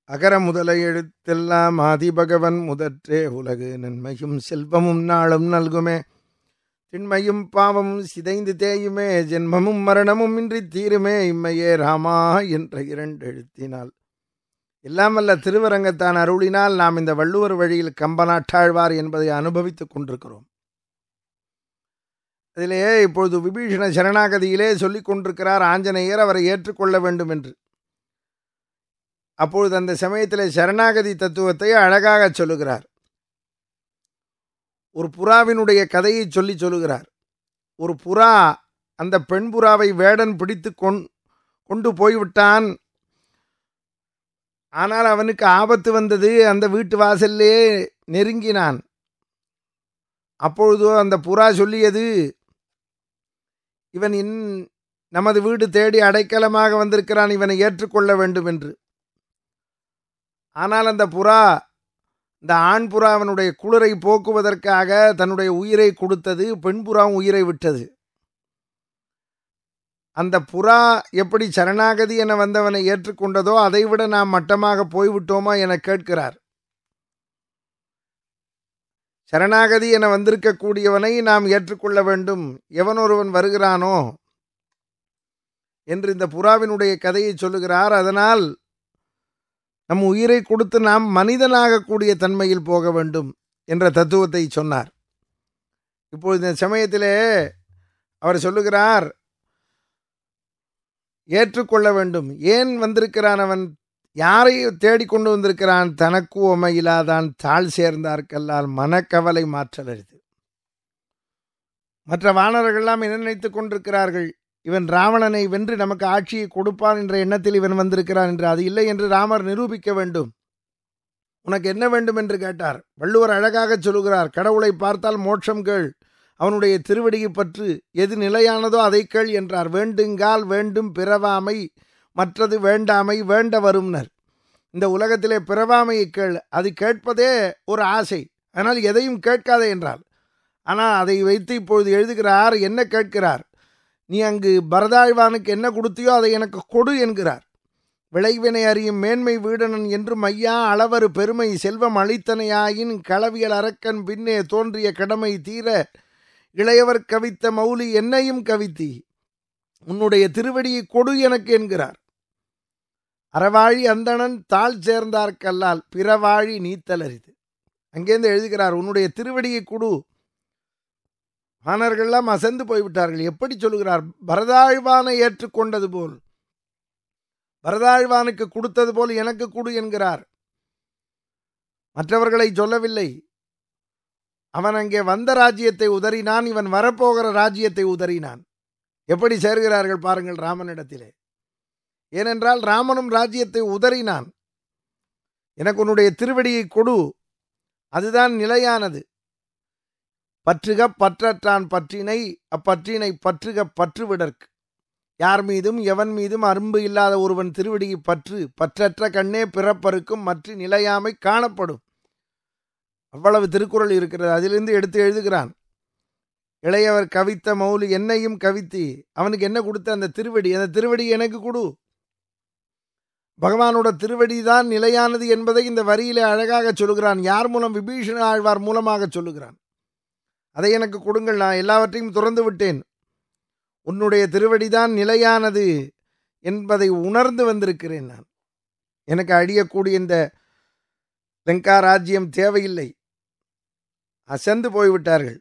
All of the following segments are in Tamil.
அகர முதல எழுத்தெல்லாம் ஆதிபகவன் முதற்றே உலகு நன்மையும் செல்வமும் நாளும் நல்குமே திண்மையும் பாவமும் சிதைந்து தேயுமே ஜென்மமும் மரணமும் இன்றி தீருமே இம்மையே ராமா என்ற இரண்டு எழுத்தினால் எல்லாம் வல்ல திருவரங்கத்தான் அருளினால் நாம் இந்த வள்ளுவர் வழியில் கம்பநாட்டாழ்வார் என்பதை அனுபவித்துக் கொண்டிருக்கிறோம் அதிலே இப்பொழுது விபீஷண சரணாகதியிலே சொல்லிக் கொண்டிருக்கிறார் ஆஞ்சநேயர் அவரை ஏற்றுக்கொள்ள வேண்டும் என்று அப்பொழுது அந்த சமயத்திலே சரணாகதி தத்துவத்தை அழகாக சொல்லுகிறார் ஒரு புறாவினுடைய கதையை சொல்லி சொல்லுகிறார் ஒரு புறா அந்த பெண் புறாவை வேடன் பிடித்து கொண் கொண்டு போய்விட்டான் ஆனால் அவனுக்கு ஆபத்து வந்தது அந்த வீட்டு வாசல்லே நெருங்கினான் அப்பொழுதோ அந்த புறா சொல்லியது இவன் இன் நமது வீடு தேடி அடைக்கலமாக வந்திருக்கிறான் இவனை ஏற்றுக்கொள்ள வேண்டும் என்று ஆனால் அந்த புறா இந்த ஆண் புறா அவனுடைய குளிரை போக்குவதற்காக தன்னுடைய உயிரை கொடுத்தது பெண் புறாவும் உயிரை விட்டது அந்த புறா எப்படி சரணாகதி என வந்தவனை ஏற்றுக்கொண்டதோ அதைவிட நாம் மட்டமாக போய்விட்டோமா என கேட்கிறார் சரணாகதி என வந்திருக்கக்கூடியவனை நாம் ஏற்றுக்கொள்ள வேண்டும் எவன் ஒருவன் வருகிறானோ என்று இந்த புறாவினுடைய கதையை சொல்லுகிறார் அதனால் நம் உயிரை கொடுத்து நாம் மனிதனாகக்கூடிய தன்மையில் போக வேண்டும் என்ற தத்துவத்தை சொன்னார் இப்பொழுது இந்த சமயத்திலே அவர் சொல்லுகிறார் ஏற்றுக்கொள்ள வேண்டும் ஏன் வந்திருக்கிறான் அவன் யாரை தேடிக்கொண்டு வந்திருக்கிறான் தனக்கு உமையிலாதான் தாழ் சேர்ந்தார்க்கல்லால் மனக்கவலை மாற்றலருது மற்ற வானர்கள்லாம் என்ன நினைத்துக் கொண்டிருக்கிறார்கள் இவன் ராவணனை வென்று நமக்கு ஆட்சியை கொடுப்பான் என்ற எண்ணத்தில் இவன் வந்திருக்கிறான் என்று அது இல்லை என்று ராமர் நிரூபிக்க வேண்டும் உனக்கு என்ன வேண்டும் என்று கேட்டார் வள்ளுவர் அழகாக சொல்லுகிறார் கடவுளை பார்த்தால் மோட்சம் கேள் அவனுடைய திருவடியை பற்று எது நிலையானதோ அதை கேள் என்றார் வேண்டுங்கால் வேண்டும் பிறவாமை மற்றது வேண்டாமை வேண்ட வரும்னர் இந்த உலகத்திலே பிறவாமையை கேள் அது கேட்பதே ஒரு ஆசை ஆனால் எதையும் கேட்காதே என்றார் ஆனால் அதை வைத்து இப்பொழுது எழுதுகிறார் என்ன கேட்கிறார் நீ அங்கு பரதாழ்வானுக்கு என்ன கொடுத்தியோ அதை எனக்கு கொடு என்கிறார் விளைவினை அறியும் மேன்மை வீடனன் என்று மையா அளவரு பெருமை செல்வம் அளித்தனையாயின் களவியல் அரக்கன் பின்னே தோன்றிய கடமை தீர இளையவர் கவித்த மௌலி என்னையும் கவித்தி உன்னுடைய திருவடியை கொடு எனக்கு என்கிறார் அறவாழி அந்தணன் தாழ் சேர்ந்தார்க்கல்லால் பிறவாழி நீத்தலரிது அங்கேருந்து எழுதுகிறார் உன்னுடைய திருவடியை கொடு வானர்கள்லாம் அசந்து போய்விட்டார்கள் எப்படி சொல்லுகிறார் பரதாழ்வானை ஏற்றுக்கொண்டது போல் பரதாழ்வானுக்கு கொடுத்தது போல் எனக்கு கொடு என்கிறார் மற்றவர்களை சொல்லவில்லை அவன் அங்கே வந்த ராஜ்யத்தை உதறினான் இவன் வரப்போகிற ராஜ்யத்தை உதறினான் எப்படி சேர்கிறார்கள் பாருங்கள் ராமனிடத்திலே ஏனென்றால் ராமனும் ராஜ்யத்தை உதறினான் எனக்கு உன்னுடைய திருவடியை கொடு அதுதான் நிலையானது பற்றுக பற்றற்றான் பற்றினை அப்பற்றினை பற்றுக பற்றுவிடற்கு யார் மீதும் எவன் மீதும் அரும்பு இல்லாத ஒருவன் திருவடியை பற்று பற்றற்ற கண்ணே பிறப்பருக்கும் மற்ற நிலையாமை காணப்படும் அவ்வளவு திருக்குறள் இருக்கிறது அதிலிருந்து எடுத்து எழுதுகிறான் இளையவர் கவித்த மௌலி என்னையும் கவித்தி அவனுக்கு என்ன கொடுத்த அந்த திருவடி அந்த திருவடி எனக்கு கொடு பகவானோட திருவடி தான் நிலையானது என்பதை இந்த வரியிலே அழகாக சொல்லுகிறான் யார் மூலம் விபீஷண ஆழ்வார் மூலமாக சொல்லுகிறான் அதை எனக்கு கொடுங்கள் நான் எல்லாவற்றையும் துறந்து விட்டேன் உன்னுடைய திருவடிதான் நிலையானது என்பதை உணர்ந்து வந்திருக்கிறேன் நான் எனக்கு அழியக்கூடிய இந்த லங்கா ராஜ்யம் தேவையில்லை அசந்து போய்விட்டார்கள்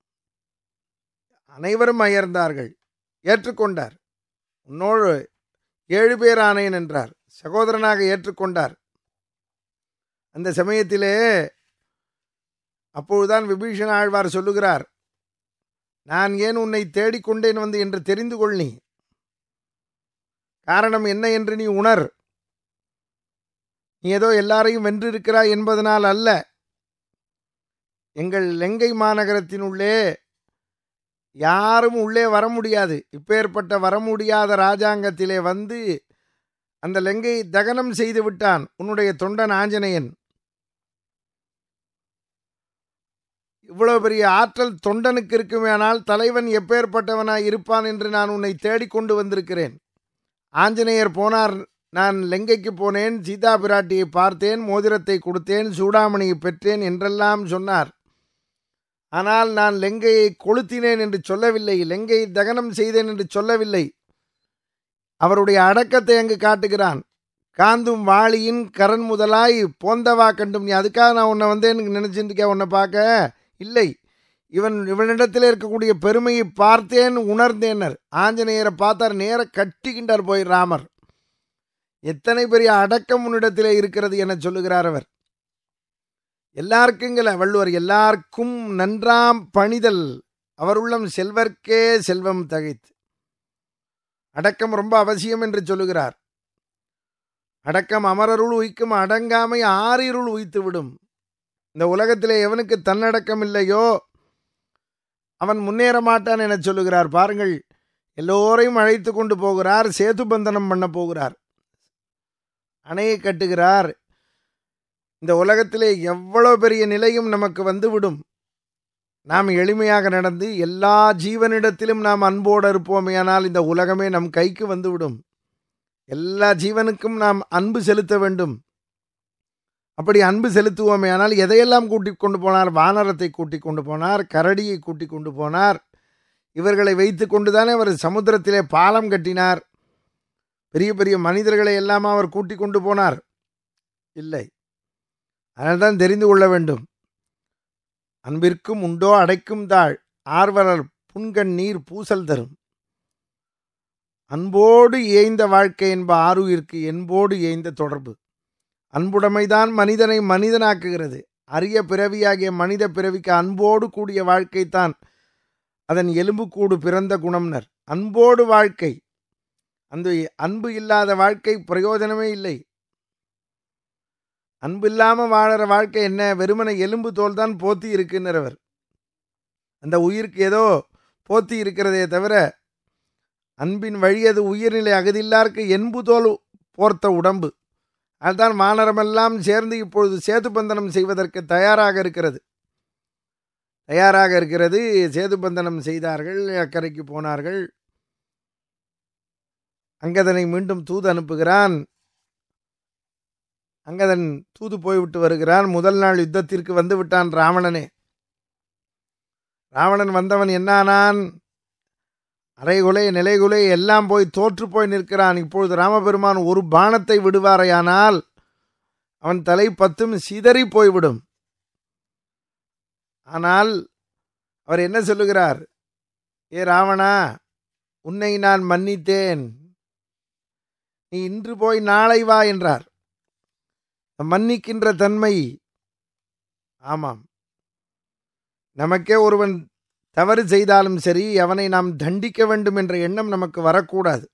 அனைவரும் அயர்ந்தார்கள் ஏற்றுக்கொண்டார் உன்னோடு ஏழு பேர் ஆனேன் என்றார் சகோதரனாக ஏற்றுக்கொண்டார் அந்த சமயத்திலே அப்பொழுதுதான் விபீஷண ஆழ்வார் சொல்லுகிறார் நான் ஏன் உன்னை தேடிக்கொண்டேன் வந்து என்று தெரிந்து கொள் நீ காரணம் என்ன என்று நீ உணர் நீ ஏதோ எல்லாரையும் வென்றிருக்கிறாய் என்பதனால் அல்ல எங்கள் லெங்கை மாநகரத்தினுள்ளே யாரும் உள்ளே வர முடியாது இப்பேற்பட்ட வர முடியாத ராஜாங்கத்திலே வந்து அந்த லெங்கை தகனம் செய்து விட்டான் உன்னுடைய தொண்டன் ஆஞ்சநேயன் இவ்வளவு பெரிய ஆற்றல் தொண்டனுக்கு இருக்குமேனால் தலைவன் எப்பேற்பட்டவனாய் இருப்பான் என்று நான் உன்னை தேடிக்கொண்டு வந்திருக்கிறேன் ஆஞ்சநேயர் போனார் நான் லெங்கைக்கு போனேன் சீதா பிராட்டியை பார்த்தேன் மோதிரத்தை கொடுத்தேன் சூடாமணியை பெற்றேன் என்றெல்லாம் சொன்னார் ஆனால் நான் லெங்கையை கொளுத்தினேன் என்று சொல்லவில்லை லெங்கையை தகனம் செய்தேன் என்று சொல்லவில்லை அவருடைய அடக்கத்தை அங்கு காட்டுகிறான் காந்தும் வாளியின் கரண் முதலாய் போந்தவா கண்டும் நீ அதுக்காக நான் உன்னை வந்து எனக்கு நினைச்சிட்டு இருக்கேன் உன்னை பார்க்க இல்லை இவன் இவனிடத்தில் இருக்கக்கூடிய பெருமையை பார்த்தேன் உணர்ந்தேனர் ஆஞ்சநேயரை பார்த்தார் நேர கட்டிக்கின்றார் போய் ராமர் எத்தனை பெரிய அடக்கம் உன்னிடத்திலே இருக்கிறது என சொல்லுகிறார் அவர் எல்லாருக்குங்கள வள்ளுவர் எல்லாருக்கும் நன்றாம் பணிதல் அவர் உள்ளம் செல்வர்க்கே செல்வம் தகைத்து அடக்கம் ரொம்ப அவசியம் என்று சொல்லுகிறார் அடக்கம் அமரருள் உய்க்கும் அடங்காமை ஆறிருள் உய்த்து விடும் இந்த உலகத்திலே எவனுக்கு தன்னடக்கம் இல்லையோ அவன் முன்னேற மாட்டான் என சொல்லுகிறார் பாருங்கள் எல்லோரையும் அழைத்து கொண்டு போகிறார் சேது பந்தனம் பண்ண போகிறார் அணையை கட்டுகிறார் இந்த உலகத்திலே எவ்வளோ பெரிய நிலையும் நமக்கு வந்துவிடும் நாம் எளிமையாக நடந்து எல்லா ஜீவனிடத்திலும் நாம் அன்போடு இருப்போமேயானால் இந்த உலகமே நம் கைக்கு வந்துவிடும் எல்லா ஜீவனுக்கும் நாம் அன்பு செலுத்த வேண்டும் அப்படி அன்பு செலுத்துவோமே ஆனால் எதையெல்லாம் கூட்டிக் கொண்டு போனார் வானரத்தை கூட்டிக் கொண்டு போனார் கரடியை கூட்டிக் கொண்டு போனார் இவர்களை வைத்து கொண்டுதானே அவர் சமுத்திரத்திலே பாலம் கட்டினார் பெரிய பெரிய மனிதர்களை எல்லாம் அவர் கூட்டிக் கொண்டு போனார் இல்லை அதனால்தான் தெரிந்து கொள்ள வேண்டும் அன்பிற்கும் உண்டோ அடைக்கும் தாழ் ஆர்வலர் புன்கண் நீர் பூசல் தரும் அன்போடு ஏய்ந்த வாழ்க்கை என்ப ஆருயிர்க்கு என்போடு ஏய்ந்த தொடர்பு அன்புடைமைதான் மனிதனை மனிதனாக்குகிறது அரிய பிறவியாகிய மனித பிறவிக்கு அன்போடு கூடிய வாழ்க்கைத்தான் அதன் எலும்புக்கூடு பிறந்த குணம்னர் அன்போடு வாழ்க்கை அந்த அன்பு இல்லாத வாழ்க்கை பிரயோஜனமே இல்லை அன்பு இல்லாமல் வாழற வாழ்க்கை என்ன வெறுமனை எலும்பு தோல் தான் போத்தி இருக்குன்னுறவர் அந்த உயிருக்கு ஏதோ போத்தி இருக்கிறதே தவிர அன்பின் வழியது உயிர்நிலை அகதில்லாருக்கு என்பு தோல் போர்த்த உடம்பு அதுதான் மாநரமெல்லாம் சேர்ந்து இப்பொழுது சேது பந்தனம் செய்வதற்கு தயாராக இருக்கிறது தயாராக இருக்கிறது சேது பந்தனம் செய்தார்கள் அக்கறைக்கு போனார்கள் அங்கதனை மீண்டும் தூது அனுப்புகிறான் அங்கதன் தூது போய்விட்டு வருகிறான் முதல் நாள் யுத்தத்திற்கு வந்து விட்டான் ராவணனே ராவணன் வந்தவன் என்னானான் அரைகுலை நிலைகுலை எல்லாம் போய் தோற்று போய் நிற்கிறான் இப்பொழுது ராமபெருமான் ஒரு பானத்தை விடுவாரையானால் அவன் தலை பத்தும் சிதறி போய்விடும் ஆனால் அவர் என்ன சொல்லுகிறார் ஏ ராவணா உன்னை நான் மன்னித்தேன் நீ இன்று போய் நாளை வா என்றார் மன்னிக்கின்ற தன்மை ஆமாம் நமக்கே ஒருவன் தவறு செய்தாலும் சரி அவனை நாம் தண்டிக்க வேண்டும் என்ற எண்ணம் நமக்கு வரக்கூடாது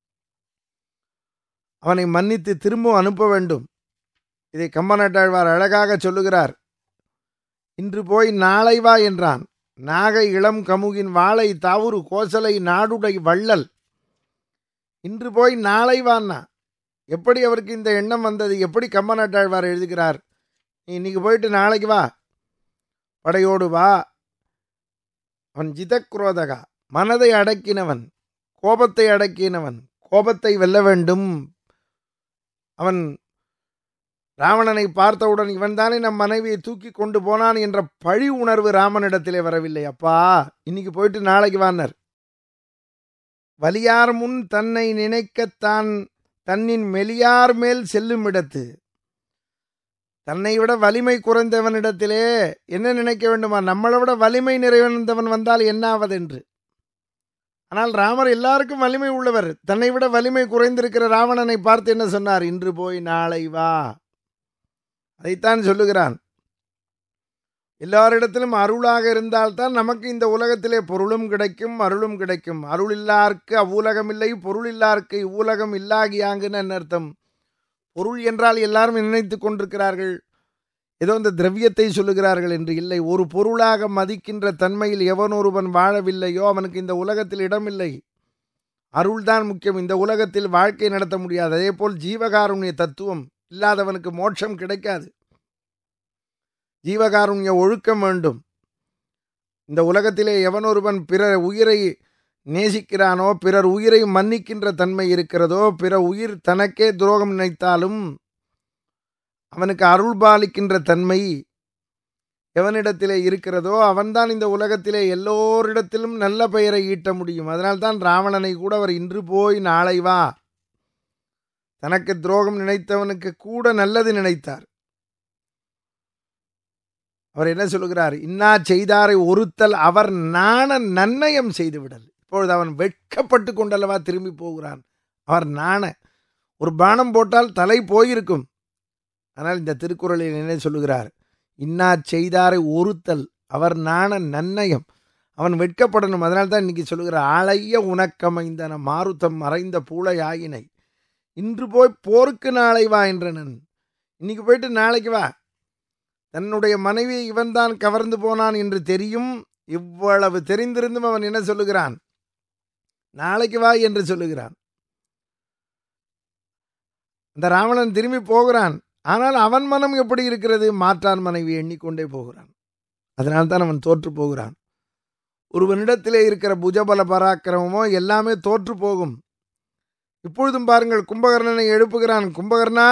அவனை மன்னித்து திரும்ப அனுப்ப வேண்டும் இதை கம்பநாட்டாழ்வார் அழகாக சொல்லுகிறார் இன்று போய் நாளை வா என்றான் நாகை இளம் கமுகின் வாழை தாவுரு கோசலை நாடுடை வள்ளல் இன்று போய் நாளை வான்னா எப்படி அவருக்கு இந்த எண்ணம் வந்தது எப்படி கம்பநாட்டாழ்வார் எழுதுகிறார் நீ இன்னைக்கு போயிட்டு நாளைக்கு வா படையோடு வா அவன் ஜிதக்ரோதகா மனதை அடக்கினவன் கோபத்தை அடக்கினவன் கோபத்தை வெல்ல வேண்டும் அவன் ராவணனை பார்த்தவுடன் இவன்தானே நம் மனைவியை தூக்கி கொண்டு போனான் என்ற பழி உணர்வு ராமனிடத்திலே வரவில்லை அப்பா இன்னைக்கு போயிட்டு நாளைக்கு வானர் வலியார் முன் தன்னை நினைக்கத்தான் தன்னின் மெலியார் மேல் செல்லும் இடத்து தன்னை விட வலிமை குறைந்தவனிடத்திலே என்ன நினைக்க வேண்டுமா நம்மளை விட வலிமை நிறைவந்தவன் வந்தால் என்ன ஆவதென்று ஆனால் ராமர் எல்லாருக்கும் வலிமை உள்ளவர் தன்னை விட வலிமை குறைந்திருக்கிற ராவணனை பார்த்து என்ன சொன்னார் இன்று போய் நாளை வா அதைத்தான் சொல்லுகிறான் எல்லாரிடத்திலும் அருளாக இருந்தால்தான் நமக்கு இந்த உலகத்திலே பொருளும் கிடைக்கும் அருளும் கிடைக்கும் அருள் இல்லார்க்கு அவ்வுலகம் இல்லை பொருள் இல்லார்க்கு இவ்வுலகம் இல்லாகியாங்குன்னு அர்த்தம் பொருள் என்றால் எல்லாரும் நினைத்து கொண்டிருக்கிறார்கள் ஏதோ இந்த திரவியத்தை சொல்லுகிறார்கள் என்று இல்லை ஒரு பொருளாக மதிக்கின்ற தன்மையில் எவன் ஒருவன் வாழவில்லையோ அவனுக்கு இந்த உலகத்தில் இடமில்லை அருள்தான் முக்கியம் இந்த உலகத்தில் வாழ்க்கை நடத்த முடியாது அதே போல் ஜீவகாருண்ய தத்துவம் இல்லாதவனுக்கு மோட்சம் கிடைக்காது ஜீவகாருண்ய ஒழுக்கம் வேண்டும் இந்த உலகத்திலே எவனொருவன் பிற உயிரை நேசிக்கிறானோ பிறர் உயிரை மன்னிக்கின்ற தன்மை இருக்கிறதோ பிற உயிர் தனக்கே துரோகம் நினைத்தாலும் அவனுக்கு அருள் பாலிக்கின்ற தன்மை எவனிடத்திலே இருக்கிறதோ அவன்தான் இந்த உலகத்திலே எல்லோரிடத்திலும் நல்ல பெயரை ஈட்ட முடியும் அதனால்தான் ராவணனை கூட அவர் இன்று போய் நாளை வா தனக்கு துரோகம் நினைத்தவனுக்கு கூட நல்லது நினைத்தார் அவர் என்ன சொல்லுகிறார் இன்னா செய்தாரை ஒருத்தல் அவர் நாண நன்னயம் செய்துவிடல் இப்பொழுது அவன் வெட்கப்பட்டு கொண்டல்லவா திரும்பி போகிறான் அவர் நாண ஒரு பானம் போட்டால் தலை போயிருக்கும் ஆனால் இந்த திருக்குறளில் என்ன சொல்லுகிறார் இன்னா செய்தாரை ஒருத்தல் அவர் நாண நன்னயம் அவன் வெட்கப்படணும் அதனால்தான் தான் இன்னைக்கு சொல்லுகிறார் ஆளைய உனக்கமைந்தன மாருத்தம் மறைந்த பூளை ஆயினை இன்று போய் போருக்கு நாளை வா என்றனன் இன்னைக்கு போயிட்டு நாளைக்கு வா தன்னுடைய மனைவியை இவன்தான் கவர்ந்து போனான் என்று தெரியும் இவ்வளவு தெரிந்திருந்தும் அவன் என்ன சொல்லுகிறான் நாளைக்கு வா என்று சொல்லுகிறான் அந்த ராவணன் திரும்பி போகிறான் ஆனால் அவன் மனம் எப்படி இருக்கிறது மாற்றான் மனைவி எண்ணிக்கொண்டே போகிறான் அதனால்தான் அவன் தோற்று போகிறான் ஒருவனிடத்திலே இருக்கிற புஜபல பராக்கிரமமோ எல்லாமே தோற்று போகும் இப்பொழுதும் பாருங்கள் கும்பகர்ணனை எழுப்புகிறான் கும்பகர்ணா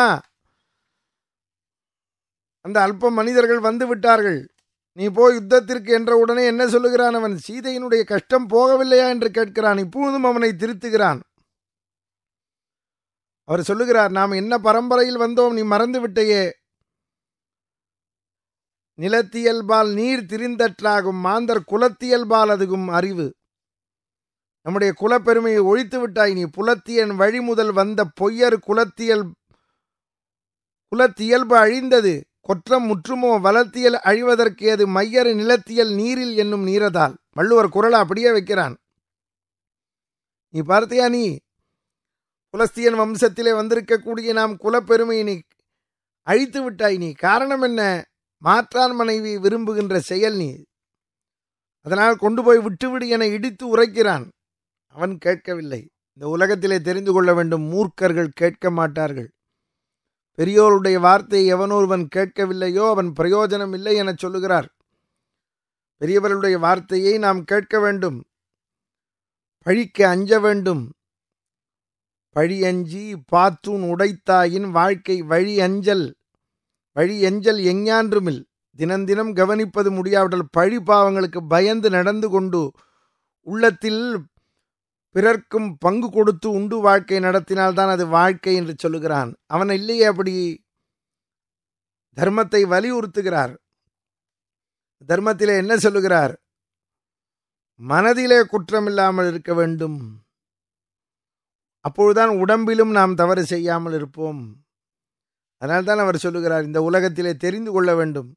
அந்த அல்ப மனிதர்கள் வந்து விட்டார்கள் நீ போய் யுத்தத்திற்கு என்ற உடனே என்ன சொல்லுகிறான் அவன் சீதையினுடைய கஷ்டம் போகவில்லையா என்று கேட்கிறான் இப்பொழுதும் அவனை திருத்துகிறான் அவர் சொல்லுகிறார் நாம் என்ன பரம்பரையில் வந்தோம் நீ மறந்து விட்டையே நிலத்தியல்பால் நீர் திரிந்தற்றாகும் மாந்தர் குலத்தியல்பால் அதுகும் அறிவு நம்முடைய குலப்பெருமையை ஒழித்து விட்டாய் நீ புலத்தியன் வழி முதல் வந்த பொய்யர் குலத்தியல் குலத்தியல்பு அழிந்தது கொற்றம் முற்றுமோ வளர்த்தியல் அழிவதற்கு அது மையறு நிலத்தியல் நீரில் என்னும் நீரதால் வள்ளுவர் குரலை அப்படியே வைக்கிறான் நீ பார்த்தியா நீ புலஸ்தியன் வம்சத்திலே வந்திருக்கக்கூடிய நாம் குலப்பெருமையை நீ அழித்து விட்டாய் நீ காரணம் என்ன மாற்றான் மனைவி விரும்புகின்ற செயல் நீ அதனால் கொண்டு போய் விட்டுவிடு என இடித்து உரைக்கிறான் அவன் கேட்கவில்லை இந்த உலகத்திலே தெரிந்து கொள்ள வேண்டும் மூர்க்கர்கள் கேட்க மாட்டார்கள் பெரியோருடைய வார்த்தையை எவனொருவன் கேட்கவில்லையோ அவன் பிரயோஜனம் இல்லை என சொல்லுகிறார் பெரியவர்களுடைய வார்த்தையை நாம் கேட்க வேண்டும் பழிக்க அஞ்ச வேண்டும் பழி அஞ்சி பாத்தூன் உடைத்தாயின் வாழ்க்கை வழி அஞ்சல் வழி அஞ்சல் எஞ்ஞான்றுமில் தினந்தினம் கவனிப்பது முடியாவிட்டால் பழி பாவங்களுக்கு பயந்து நடந்து கொண்டு உள்ளத்தில் பிறர்க்கும் பங்கு கொடுத்து உண்டு வாழ்க்கை நடத்தினால்தான் அது வாழ்க்கை என்று சொல்லுகிறான் அவன் இல்லையே அப்படி தர்மத்தை வலியுறுத்துகிறார் தர்மத்திலே என்ன சொல்லுகிறார் மனதிலே குற்றமில்லாமல் இருக்க வேண்டும் அப்பொழுதுதான் உடம்பிலும் நாம் தவறு செய்யாமல் இருப்போம் அதனால்தான் அவர் சொல்லுகிறார் இந்த உலகத்திலே தெரிந்து கொள்ள வேண்டும்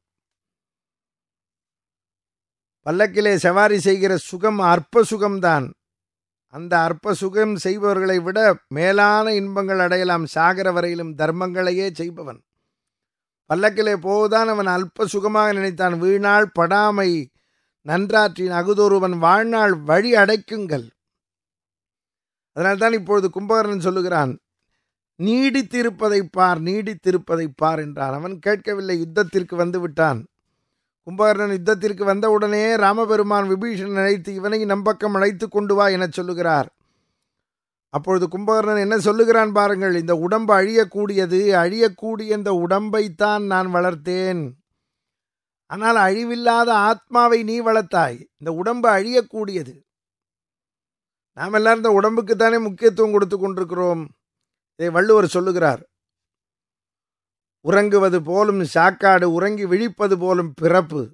பல்லக்கிலே சவாரி செய்கிற சுகம் அற்ப சுகம்தான் அந்த அற்ப சுகம் செய்பவர்களை விட மேலான இன்பங்கள் அடையலாம் சாகர வரையிலும் தர்மங்களையே செய்பவன் பல்லக்கிலே போவதான் அவன் அல்ப சுகமாக நினைத்தான் வீணாள் படாமை நன்றாற்றின் அகுதொருவன் வாழ்நாள் வழி அடைக்குங்கள் அதனால்தான் இப்பொழுது கும்பகர்ணன் சொல்லுகிறான் நீடித்திருப்பதை பார் நீடித்திருப்பதை பார் என்றான் அவன் கேட்கவில்லை யுத்தத்திற்கு வந்து விட்டான் கும்பகர்ணன் யுத்தத்திற்கு வந்தவுடனே ராமபெருமான் விபீஷணன் அழைத்து இவனை நம்பக்கம் அழைத்து கொண்டு வா என சொல்லுகிறார் அப்பொழுது கும்பகர்ணன் என்ன சொல்லுகிறான் பாருங்கள் இந்த உடம்பு அழியக்கூடியது அழியக்கூடிய இந்த உடம்பைத்தான் நான் வளர்த்தேன் ஆனால் அழிவில்லாத ஆத்மாவை நீ வளர்த்தாய் இந்த உடம்பு அழியக்கூடியது நாம் எல்லாரும் இந்த உடம்புக்கு தானே முக்கியத்துவம் கொடுத்து கொண்டிருக்கிறோம் இதை வள்ளுவர் சொல்லுகிறார் உறங்குவது போலும் சாக்காடு உறங்கி விழிப்பது போலும் பிறப்பு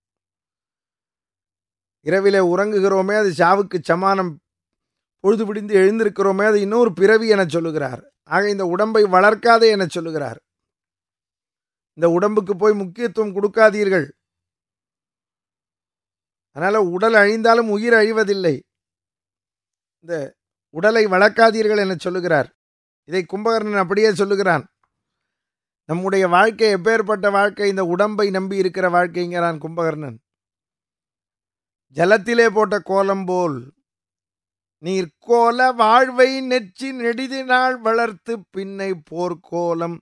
இரவிலே உறங்குகிறோமே அது சாவுக்கு சமானம் பொழுது பிடிந்து எழுந்திருக்கிறோமே அது இன்னொரு பிறவி என சொல்லுகிறார் ஆக இந்த உடம்பை வளர்க்காதே என சொல்லுகிறார் இந்த உடம்புக்கு போய் முக்கியத்துவம் கொடுக்காதீர்கள் அதனால உடல் அழிந்தாலும் உயிர் அழிவதில்லை இந்த உடலை வளர்க்காதீர்கள் என சொல்லுகிறார் இதை கும்பகர்ணன் அப்படியே சொல்லுகிறான் நம்முடைய வாழ்க்கை எப்பேற்பட்ட வாழ்க்கை இந்த உடம்பை நம்பி இருக்கிற வாழ்க்கைங்கிறான் கும்பகர்ணன் ஜலத்திலே போட்ட கோலம் போல் நீர்கோல வாழ்வை நெற்றி நெடிதினால் வளர்த்து பின்னை போர்க்கோலம்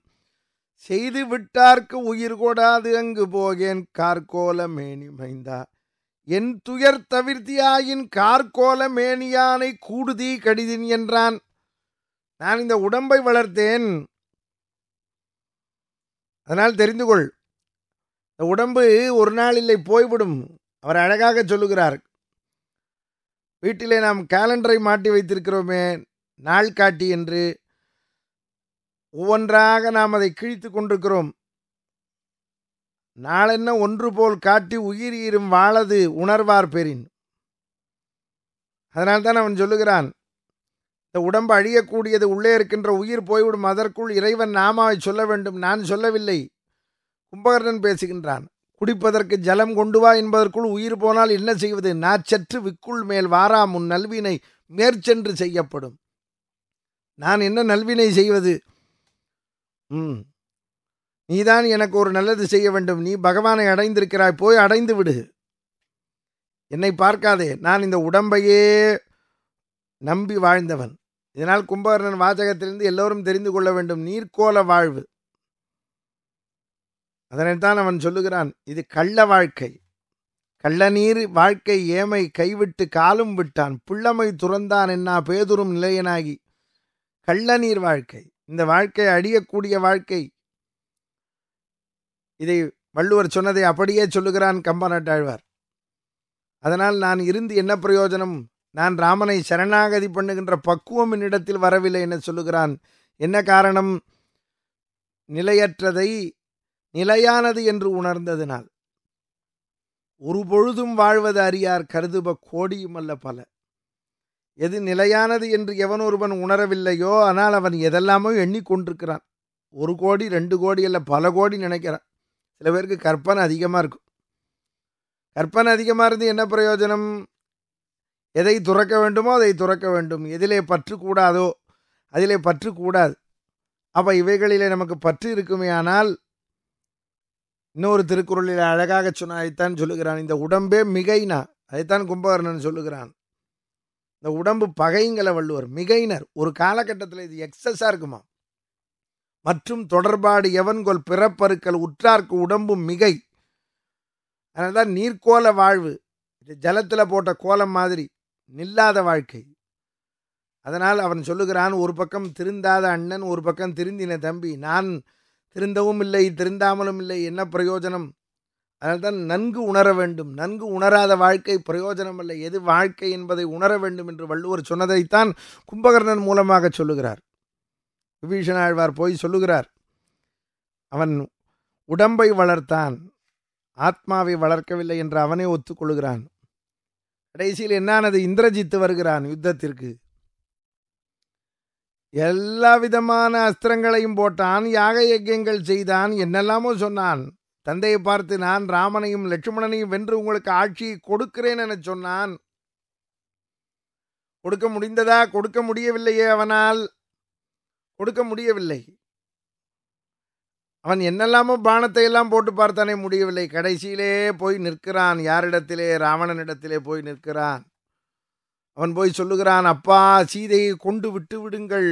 செய்து விட்டார்க்கு உயிர் கொடாது அங்கு போகேன் கார்கோல மேனி மைந்தா என் துயர் தவிர்த்தியாயின் கார்கோல மேனியானை கூடுதி கடிதின் என்றான் நான் இந்த உடம்பை வளர்த்தேன் அதனால் தெரிந்து கொள் இந்த உடம்பு ஒரு நாள் இல்லை போய்விடும் அவர் அழகாக சொல்லுகிறார் வீட்டிலே நாம் கேலண்டரை மாட்டி வைத்திருக்கிறோமே நாள் காட்டி என்று ஒவ்வொன்றாக நாம் அதை கிழித்து கொண்டிருக்கிறோம் நாளென்ன ஒன்று போல் காட்டி உயிர் ஈரும் வாழது உணர்வார் பெறின் அதனால்தான் அவன் சொல்லுகிறான் இந்த உடம்பு அழியக்கூடியது உள்ளே இருக்கின்ற உயிர் போய்விடும் அதற்குள் இறைவன் நாமாவை சொல்ல வேண்டும் நான் சொல்லவில்லை கும்பகர்ணன் பேசுகின்றான் குடிப்பதற்கு ஜலம் கொண்டு வா என்பதற்குள் உயிர் போனால் என்ன செய்வது நாச்சற்று விக்குள் மேல் வாரா முன் நல்வினை மேற்சென்று செய்யப்படும் நான் என்ன நல்வினை செய்வது ம் நீதான் எனக்கு ஒரு நல்லது செய்ய வேண்டும் நீ பகவானை அடைந்திருக்கிறாய் போய் அடைந்து விடு என்னை பார்க்காதே நான் இந்த உடம்பையே நம்பி வாழ்ந்தவன் இதனால் கும்பகர்ணன் வாசகத்திலிருந்து எல்லோரும் தெரிந்து கொள்ள வேண்டும் நீர்க்கோல வாழ்வு அதனைத்தான் அவன் சொல்லுகிறான் இது கள்ள வாழ்க்கை கள்ளநீர் வாழ்க்கை ஏமை கைவிட்டு காலும் விட்டான் பிள்ளமை துறந்தான் என்ன பேதுரும் நிலையனாகி கள்ளநீர் வாழ்க்கை இந்த வாழ்க்கை அடியக்கூடிய வாழ்க்கை இதை வள்ளுவர் சொன்னதை அப்படியே சொல்லுகிறான் கம்பநாட்டாழ்வார் அதனால் நான் இருந்து என்ன பிரயோஜனம் நான் ராமனை சரணாகதி பண்ணுகின்ற பக்குவம் என்னிடத்தில் வரவில்லை என சொல்லுகிறான் என்ன காரணம் நிலையற்றதை நிலையானது என்று உணர்ந்ததினால் ஒரு பொழுதும் வாழ்வது அறியார் கருதுப கோடியும் அல்ல பல எது நிலையானது என்று எவன் ஒருவன் உணரவில்லையோ ஆனால் அவன் எதெல்லாமோ எண்ணிக்கொண்டிருக்கிறான் ஒரு கோடி ரெண்டு கோடி அல்ல பல கோடி நினைக்கிறான் சில பேருக்கு கற்பனை அதிகமாக இருக்கும் கற்பனை அதிகமாக இருந்து என்ன பிரயோஜனம் எதை துறக்க வேண்டுமோ அதை துறக்க வேண்டும் எதிலே பற்று கூடாதோ அதிலே பற்று கூடாது அப்போ இவைகளிலே நமக்கு பற்று இருக்குமே ஆனால் இன்னொரு திருக்குறளில் அழகாக சொன்ன அதைத்தான் சொல்லுகிறான் இந்த உடம்பே மிகைனா அதைத்தான் கும்பகர்ணன் சொல்லுகிறான் இந்த உடம்பு பகைங்கல வள்ளுவர் மிகைனர் ஒரு காலகட்டத்தில் இது எக்ஸஸாக இருக்குமா மற்றும் தொடர்பாடு எவன்கொல் பிறப்பருக்கள் உற்றார்க்கு உடம்பு மிகை அதனால்தான் நீர்க்கோல வாழ்வு இது ஜலத்தில் போட்ட கோலம் மாதிரி நில்லாத வாழ்க்கை அதனால் அவன் சொல்லுகிறான் ஒரு பக்கம் திருந்தாத அண்ணன் ஒரு பக்கம் திருந்தின தம்பி நான் திருந்தவும் இல்லை திருந்தாமலும் இல்லை என்ன பிரயோஜனம் அதனால்தான் நன்கு உணர வேண்டும் நன்கு உணராத வாழ்க்கை பிரயோஜனம் இல்லை எது வாழ்க்கை என்பதை உணர வேண்டும் என்று வள்ளுவர் சொன்னதைத்தான் கும்பகர்ணன் மூலமாக சொல்லுகிறார் விபீஷண ஆழ்வார் போய் சொல்லுகிறார் அவன் உடம்பை வளர்த்தான் ஆத்மாவை வளர்க்கவில்லை என்று அவனே ஒத்துக்கொள்கிறான் கடைசியில் என்னானது இந்திரஜித்து வருகிறான் யுத்தத்திற்கு எல்லா விதமான அஸ்திரங்களையும் போட்டான் யாக யஜ்யங்கள் செய்தான் என்னெல்லாமோ சொன்னான் தந்தையை பார்த்து நான் ராமனையும் லட்சுமணனையும் வென்று உங்களுக்கு ஆட்சியை கொடுக்கிறேன் என சொன்னான் கொடுக்க முடிந்ததா கொடுக்க முடியவில்லையே அவனால் கொடுக்க முடியவில்லை அவன் என்னெல்லாமோ பானத்தை எல்லாம் போட்டு பார்த்தானே முடியவில்லை கடைசியிலே போய் நிற்கிறான் யாரிடத்திலே ராவணனிடத்திலே போய் நிற்கிறான் அவன் போய் சொல்லுகிறான் அப்பா சீதையை கொண்டு விட்டு விடுங்கள்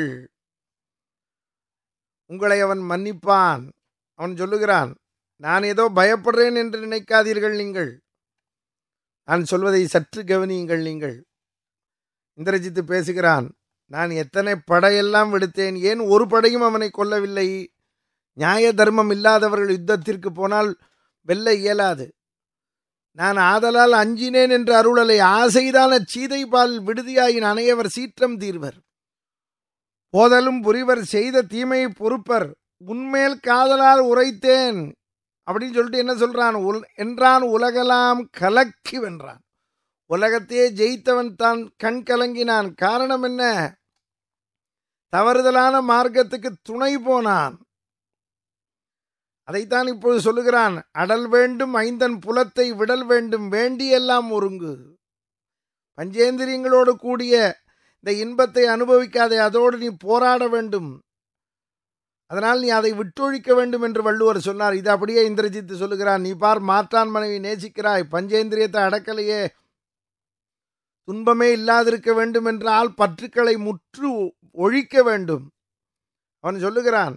உங்களை அவன் மன்னிப்பான் அவன் சொல்லுகிறான் நான் ஏதோ பயப்படுறேன் என்று நினைக்காதீர்கள் நீங்கள் நான் சொல்வதை சற்று கவனியுங்கள் நீங்கள் இந்திரஜித்து பேசுகிறான் நான் எத்தனை படையெல்லாம் விடுத்தேன் ஏன் ஒரு படையும் அவனை கொல்லவில்லை நியாய தர்மம் இல்லாதவர்கள் யுத்தத்திற்கு போனால் வெல்ல இயலாது நான் ஆதலால் அஞ்சினேன் என்று அருளலை ஆசைதான சீதைபால் விடுதியாயின் அணையவர் சீற்றம் தீர்வர் போதலும் புரிவர் செய்த தீமையை பொறுப்பர் உன்மேல் காதலால் உரைத்தேன் அப்படின்னு சொல்லிட்டு என்ன சொல்றான் உல் என்றான் உலகலாம் கலக்கி வென்றான் உலகத்தையே ஜெயித்தவன் தான் கண் கலங்கினான் காரணம் என்ன தவறுதலான மார்க்கத்துக்கு துணை போனான் அதைத்தான் இப்போது சொல்லுகிறான் அடல் வேண்டும் ஐந்தன் புலத்தை விடல் வேண்டும் வேண்டியெல்லாம் ஒருங்கு பஞ்சேந்திரியங்களோடு கூடிய இந்த இன்பத்தை அனுபவிக்காதே அதோடு நீ போராட வேண்டும் அதனால் நீ அதை விட்டொழிக்க வேண்டும் என்று வள்ளுவர் சொன்னார் இது அப்படியே இந்திரஜித் சொல்லுகிறான் நீ பார் மாற்றான் மனைவி நேசிக்கிறாய் பஞ்சேந்திரியத்தை அடக்கலையே துன்பமே இல்லாதிருக்க வேண்டும் என்றால் பற்றுக்களை முற்று ஒழிக்க வேண்டும் அவன் சொல்லுகிறான்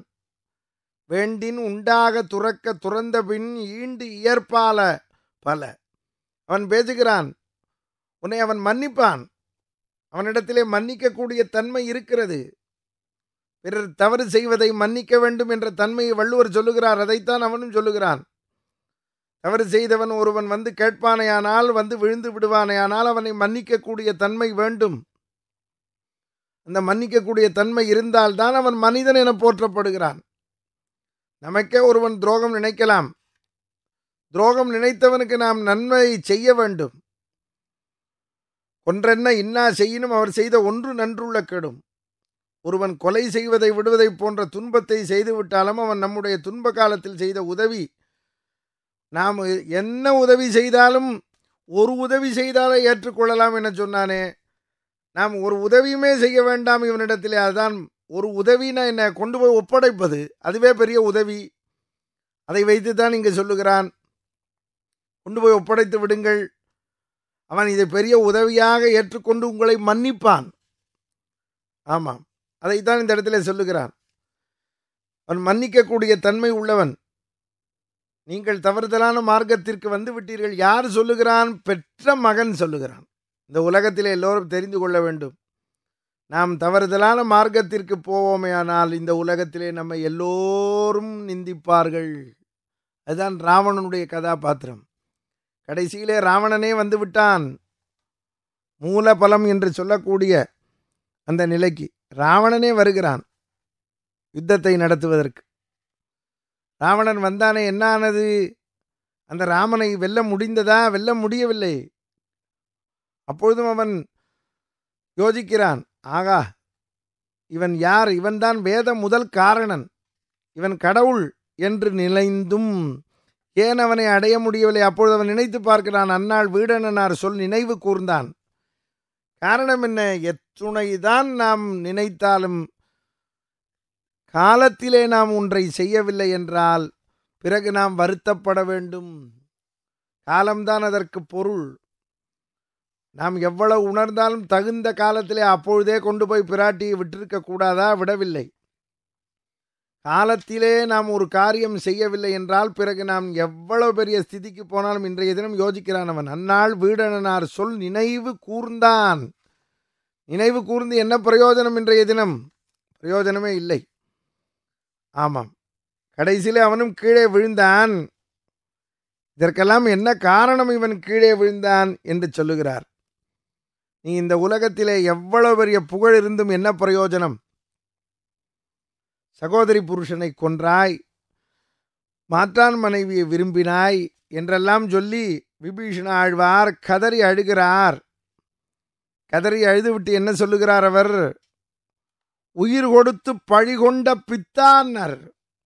வேண்டின் உண்டாக துறக்க துறந்த பின் ஈண்டு இயற்பால பல அவன் பேசுகிறான் உன்னை அவன் மன்னிப்பான் அவனிடத்திலே மன்னிக்கக்கூடிய தன்மை இருக்கிறது பிறர் தவறு செய்வதை மன்னிக்க வேண்டும் என்ற தன்மையை வள்ளுவர் சொல்லுகிறார் அதைத்தான் அவனும் சொல்லுகிறான் தவறு செய்தவன் ஒருவன் வந்து கேட்பானையானால் வந்து விழுந்து விடுவானையானால் அவனை மன்னிக்கக்கூடிய தன்மை வேண்டும் அந்த மன்னிக்கக்கூடிய தன்மை இருந்தால்தான் அவன் மனிதன் என போற்றப்படுகிறான் நமக்கே ஒருவன் துரோகம் நினைக்கலாம் துரோகம் நினைத்தவனுக்கு நாம் நன்மை செய்ய வேண்டும் ஒன்றென்ன இன்னா செய்யினும் அவர் செய்த ஒன்று நன்றுள்ள கெடும் ஒருவன் கொலை செய்வதை விடுவதை போன்ற துன்பத்தை செய்துவிட்டாலும் அவன் நம்முடைய துன்ப காலத்தில் செய்த உதவி நாம் என்ன உதவி செய்தாலும் ஒரு உதவி செய்தாலே ஏற்றுக்கொள்ளலாம் என சொன்னானே நாம் ஒரு உதவியுமே செய்ய வேண்டாம் இவனிடத்திலே அதுதான் ஒரு உதவினா என்ன கொண்டு போய் ஒப்படைப்பது அதுவே பெரிய உதவி அதை வைத்து தான் இங்கே சொல்லுகிறான் கொண்டு போய் ஒப்படைத்து விடுங்கள் அவன் இதை பெரிய உதவியாக ஏற்றுக்கொண்டு உங்களை மன்னிப்பான் ஆமாம் அதைத்தான் இந்த இடத்துல சொல்லுகிறான் அவன் மன்னிக்கக்கூடிய தன்மை உள்ளவன் நீங்கள் தவறுதலான மார்க்கத்திற்கு வந்து விட்டீர்கள் யார் சொல்லுகிறான் பெற்ற மகன் சொல்லுகிறான் இந்த உலகத்தில் எல்லோரும் தெரிந்து கொள்ள வேண்டும் நாம் தவறுதலான மார்க்கத்திற்கு போவோமேயானால் இந்த உலகத்திலே நம்ம எல்லோரும் நிந்திப்பார்கள் அதுதான் ராவணனுடைய கதாபாத்திரம் கடைசியிலே ராவணனே வந்து விட்டான் மூலபலம் என்று சொல்லக்கூடிய அந்த நிலைக்கு ராவணனே வருகிறான் யுத்தத்தை நடத்துவதற்கு ராவணன் வந்தானே என்ன ஆனது அந்த ராமனை வெல்ல முடிந்ததா வெல்ல முடியவில்லை அப்பொழுதும் அவன் யோசிக்கிறான் ஆகா இவன் யார் இவன்தான் வேத முதல் காரணன் இவன் கடவுள் என்று நினைந்தும் ஏன் அவனை அடைய முடியவில்லை அப்பொழுது அவன் நினைத்து பார்க்கிறான் அந்நாள் வீடனார் சொல் நினைவு கூர்ந்தான் காரணம் என்ன எத்துணைதான் நாம் நினைத்தாலும் காலத்திலே நாம் ஒன்றை செய்யவில்லை என்றால் பிறகு நாம் வருத்தப்பட வேண்டும் காலம்தான் அதற்கு பொருள் நாம் எவ்வளவு உணர்ந்தாலும் தகுந்த காலத்திலே அப்பொழுதே கொண்டு போய் பிராட்டியை விட்டிருக்க கூடாதா விடவில்லை காலத்திலே நாம் ஒரு காரியம் செய்யவில்லை என்றால் பிறகு நாம் எவ்வளவு பெரிய ஸ்திதிக்கு போனாலும் இன்றைய தினம் யோசிக்கிறான் அவன் அந்நாள் வீடனார் சொல் நினைவு கூர்ந்தான் நினைவு கூர்ந்து என்ன பிரயோஜனம் இன்றைய தினம் பிரயோஜனமே இல்லை ஆமாம் கடைசியிலே அவனும் கீழே விழுந்தான் இதற்கெல்லாம் என்ன காரணம் இவன் கீழே விழுந்தான் என்று சொல்லுகிறார் நீ இந்த உலகத்திலே எவ்வளவு பெரிய புகழ் இருந்தும் என்ன பிரயோஜனம் சகோதரி புருஷனை கொன்றாய் மாற்றான் மனைவியை விரும்பினாய் என்றெல்லாம் சொல்லி விபீஷண ஆழ்வார் கதறி அழுகிறார் கதறி அழுதுவிட்டு என்ன சொல்லுகிறார் அவர் உயிர் கொடுத்து பழி கொண்ட பித்தான்னர்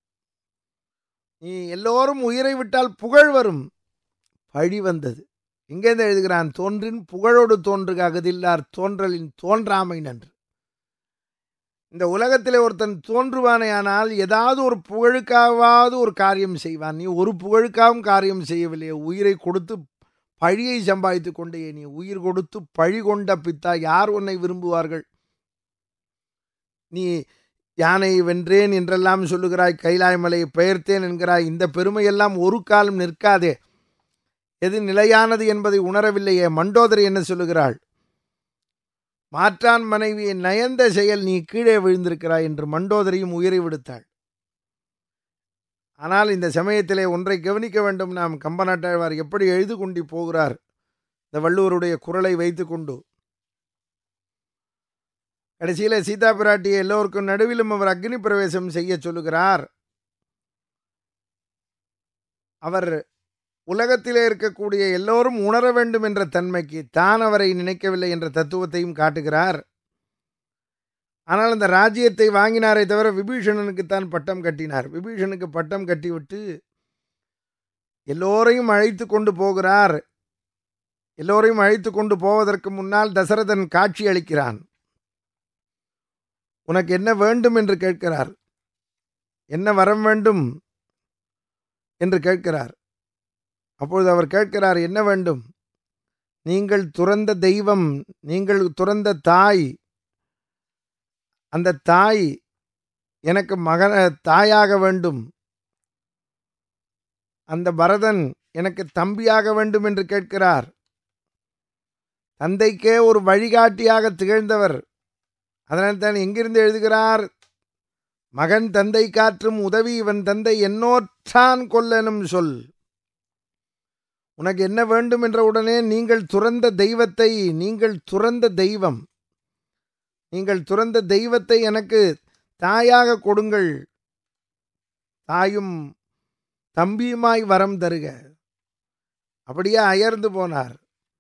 நீ எல்லோரும் உயிரை விட்டால் புகழ் வரும் பழி வந்தது இங்கேருந்து எழுதுகிறான் தோன்றின் புகழோடு தோன்றுக அகதில்லார் தோன்றலின் தோன்றாமை நன்று இந்த உலகத்திலே ஒருத்தன் தோன்றுவானேயானால் ஏதாவது ஒரு புகழுக்காவது ஒரு காரியம் செய்வான் நீ ஒரு புகழுக்காகவும் காரியம் செய்யவில்லையே உயிரை கொடுத்து பழியை சம்பாதித்து கொண்டே நீ உயிர் கொடுத்து பழி கொண்ட பித்தா யார் உன்னை விரும்புவார்கள் நீ யானை வென்றேன் என்றெல்லாம் சொல்லுகிறாய் கைலாய மலையை பெயர்த்தேன் என்கிறாய் இந்த பெருமையெல்லாம் ஒரு காலம் நிற்காதே எது நிலையானது என்பதை உணரவில்லையே மண்டோதரி என்ன சொல்லுகிறாள் மாற்றான் மனைவியை நயந்த செயல் நீ கீழே விழுந்திருக்கிறாய் என்று மண்டோதரியும் உயிரை விடுத்தாள் ஆனால் இந்த சமயத்திலே ஒன்றை கவனிக்க வேண்டும் நாம் கம்பநாட்டாழ்வார் எப்படி எழுது கொண்டு போகிறார் இந்த வள்ளுவருடைய குரலை வைத்துக்கொண்டு கடைசியில் சீதா பிராட்டியை எல்லோருக்கும் நடுவிலும் அவர் அக்னி பிரவேசம் செய்ய சொல்லுகிறார் அவர் உலகத்திலே இருக்கக்கூடிய எல்லோரும் உணர வேண்டும் என்ற தன்மைக்கு தான் அவரை நினைக்கவில்லை என்ற தத்துவத்தையும் காட்டுகிறார் ஆனால் அந்த ராஜ்யத்தை வாங்கினாரே தவிர விபீஷணனுக்கு தான் பட்டம் கட்டினார் விபீஷனுக்கு பட்டம் கட்டிவிட்டு எல்லோரையும் அழைத்து கொண்டு போகிறார் எல்லோரையும் அழைத்து கொண்டு போவதற்கு முன்னால் தசரதன் காட்சி அளிக்கிறான் உனக்கு என்ன வேண்டும் என்று கேட்கிறார் என்ன வரம் வேண்டும் என்று கேட்கிறார் அப்பொழுது அவர் கேட்கிறார் என்ன வேண்டும் நீங்கள் துறந்த தெய்வம் நீங்கள் துறந்த தாய் அந்த தாய் எனக்கு மகன தாயாக வேண்டும் அந்த பரதன் எனக்கு தம்பியாக வேண்டும் என்று கேட்கிறார் தந்தைக்கே ஒரு வழிகாட்டியாக திகழ்ந்தவர் அதனால் தான் எங்கிருந்து எழுதுகிறார் மகன் தந்தை காற்றும் உதவி இவன் தந்தை என்னோற்றான் கொல்லனும் சொல் உனக்கு என்ன வேண்டும் என்ற உடனே நீங்கள் துறந்த தெய்வத்தை நீங்கள் துறந்த தெய்வம் நீங்கள் துறந்த தெய்வத்தை எனக்கு தாயாக கொடுங்கள் தாயும் தம்பியுமாய் வரம் தருக அப்படியே அயர்ந்து போனார்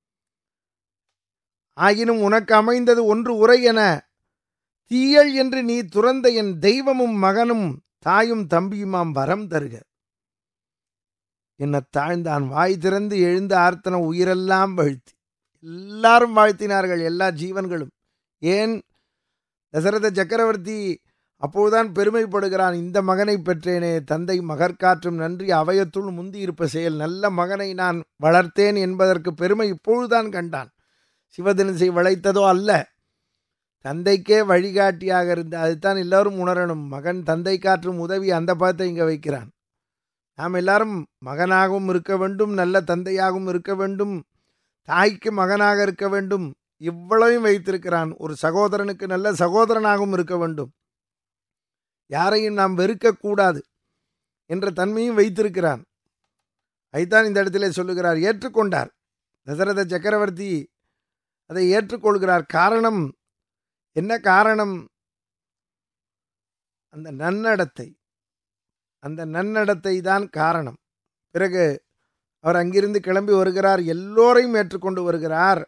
ஆயினும் உனக்கு அமைந்தது ஒன்று உரை என தீயல் என்று நீ துறந்த என் தெய்வமும் மகனும் தாயும் தம்பியுமாம் வரம் தருக என்ன தாழ்ந்தான் வாய் திறந்து எழுந்த ஆர்த்தன உயிரெல்லாம் வாழ்த்தி எல்லாரும் வாழ்த்தினார்கள் எல்லா ஜீவன்களும் ஏன் தசரத சக்கரவர்த்தி அப்போதுதான் பெருமைப்படுகிறான் இந்த மகனை பெற்றேனே தந்தை மகற்காற்றும் நன்றி அவையத்துள் முந்தி இருப்ப செயல் நல்ல மகனை நான் வளர்த்தேன் என்பதற்கு பெருமை இப்பொழுதுதான் கண்டான் சிவதினசை வளைத்ததோ அல்ல தந்தைக்கே வழிகாட்டியாக இருந்த அதுதான் எல்லாரும் உணரணும் மகன் தந்தை காற்றும் உதவி அந்த பாதத்தை இங்கே வைக்கிறான் நாம் எல்லாரும் மகனாகவும் இருக்க வேண்டும் நல்ல தந்தையாகவும் இருக்க வேண்டும் தாய்க்கு மகனாக இருக்க வேண்டும் இவ்வளவையும் வைத்திருக்கிறான் ஒரு சகோதரனுக்கு நல்ல சகோதரனாகவும் இருக்க வேண்டும் யாரையும் நாம் வெறுக்கக்கூடாது என்ற தன்மையும் வைத்திருக்கிறான் ஐத்தான் இந்த இடத்திலே சொல்லுகிறார் ஏற்றுக்கொண்டார் தசரத சக்கரவர்த்தி அதை ஏற்றுக்கொள்கிறார் காரணம் என்ன காரணம் அந்த நன்னடத்தை அந்த நன்னடத்தை தான் காரணம் பிறகு அவர் அங்கிருந்து கிளம்பி வருகிறார் எல்லோரையும் ஏற்றுக்கொண்டு வருகிறார்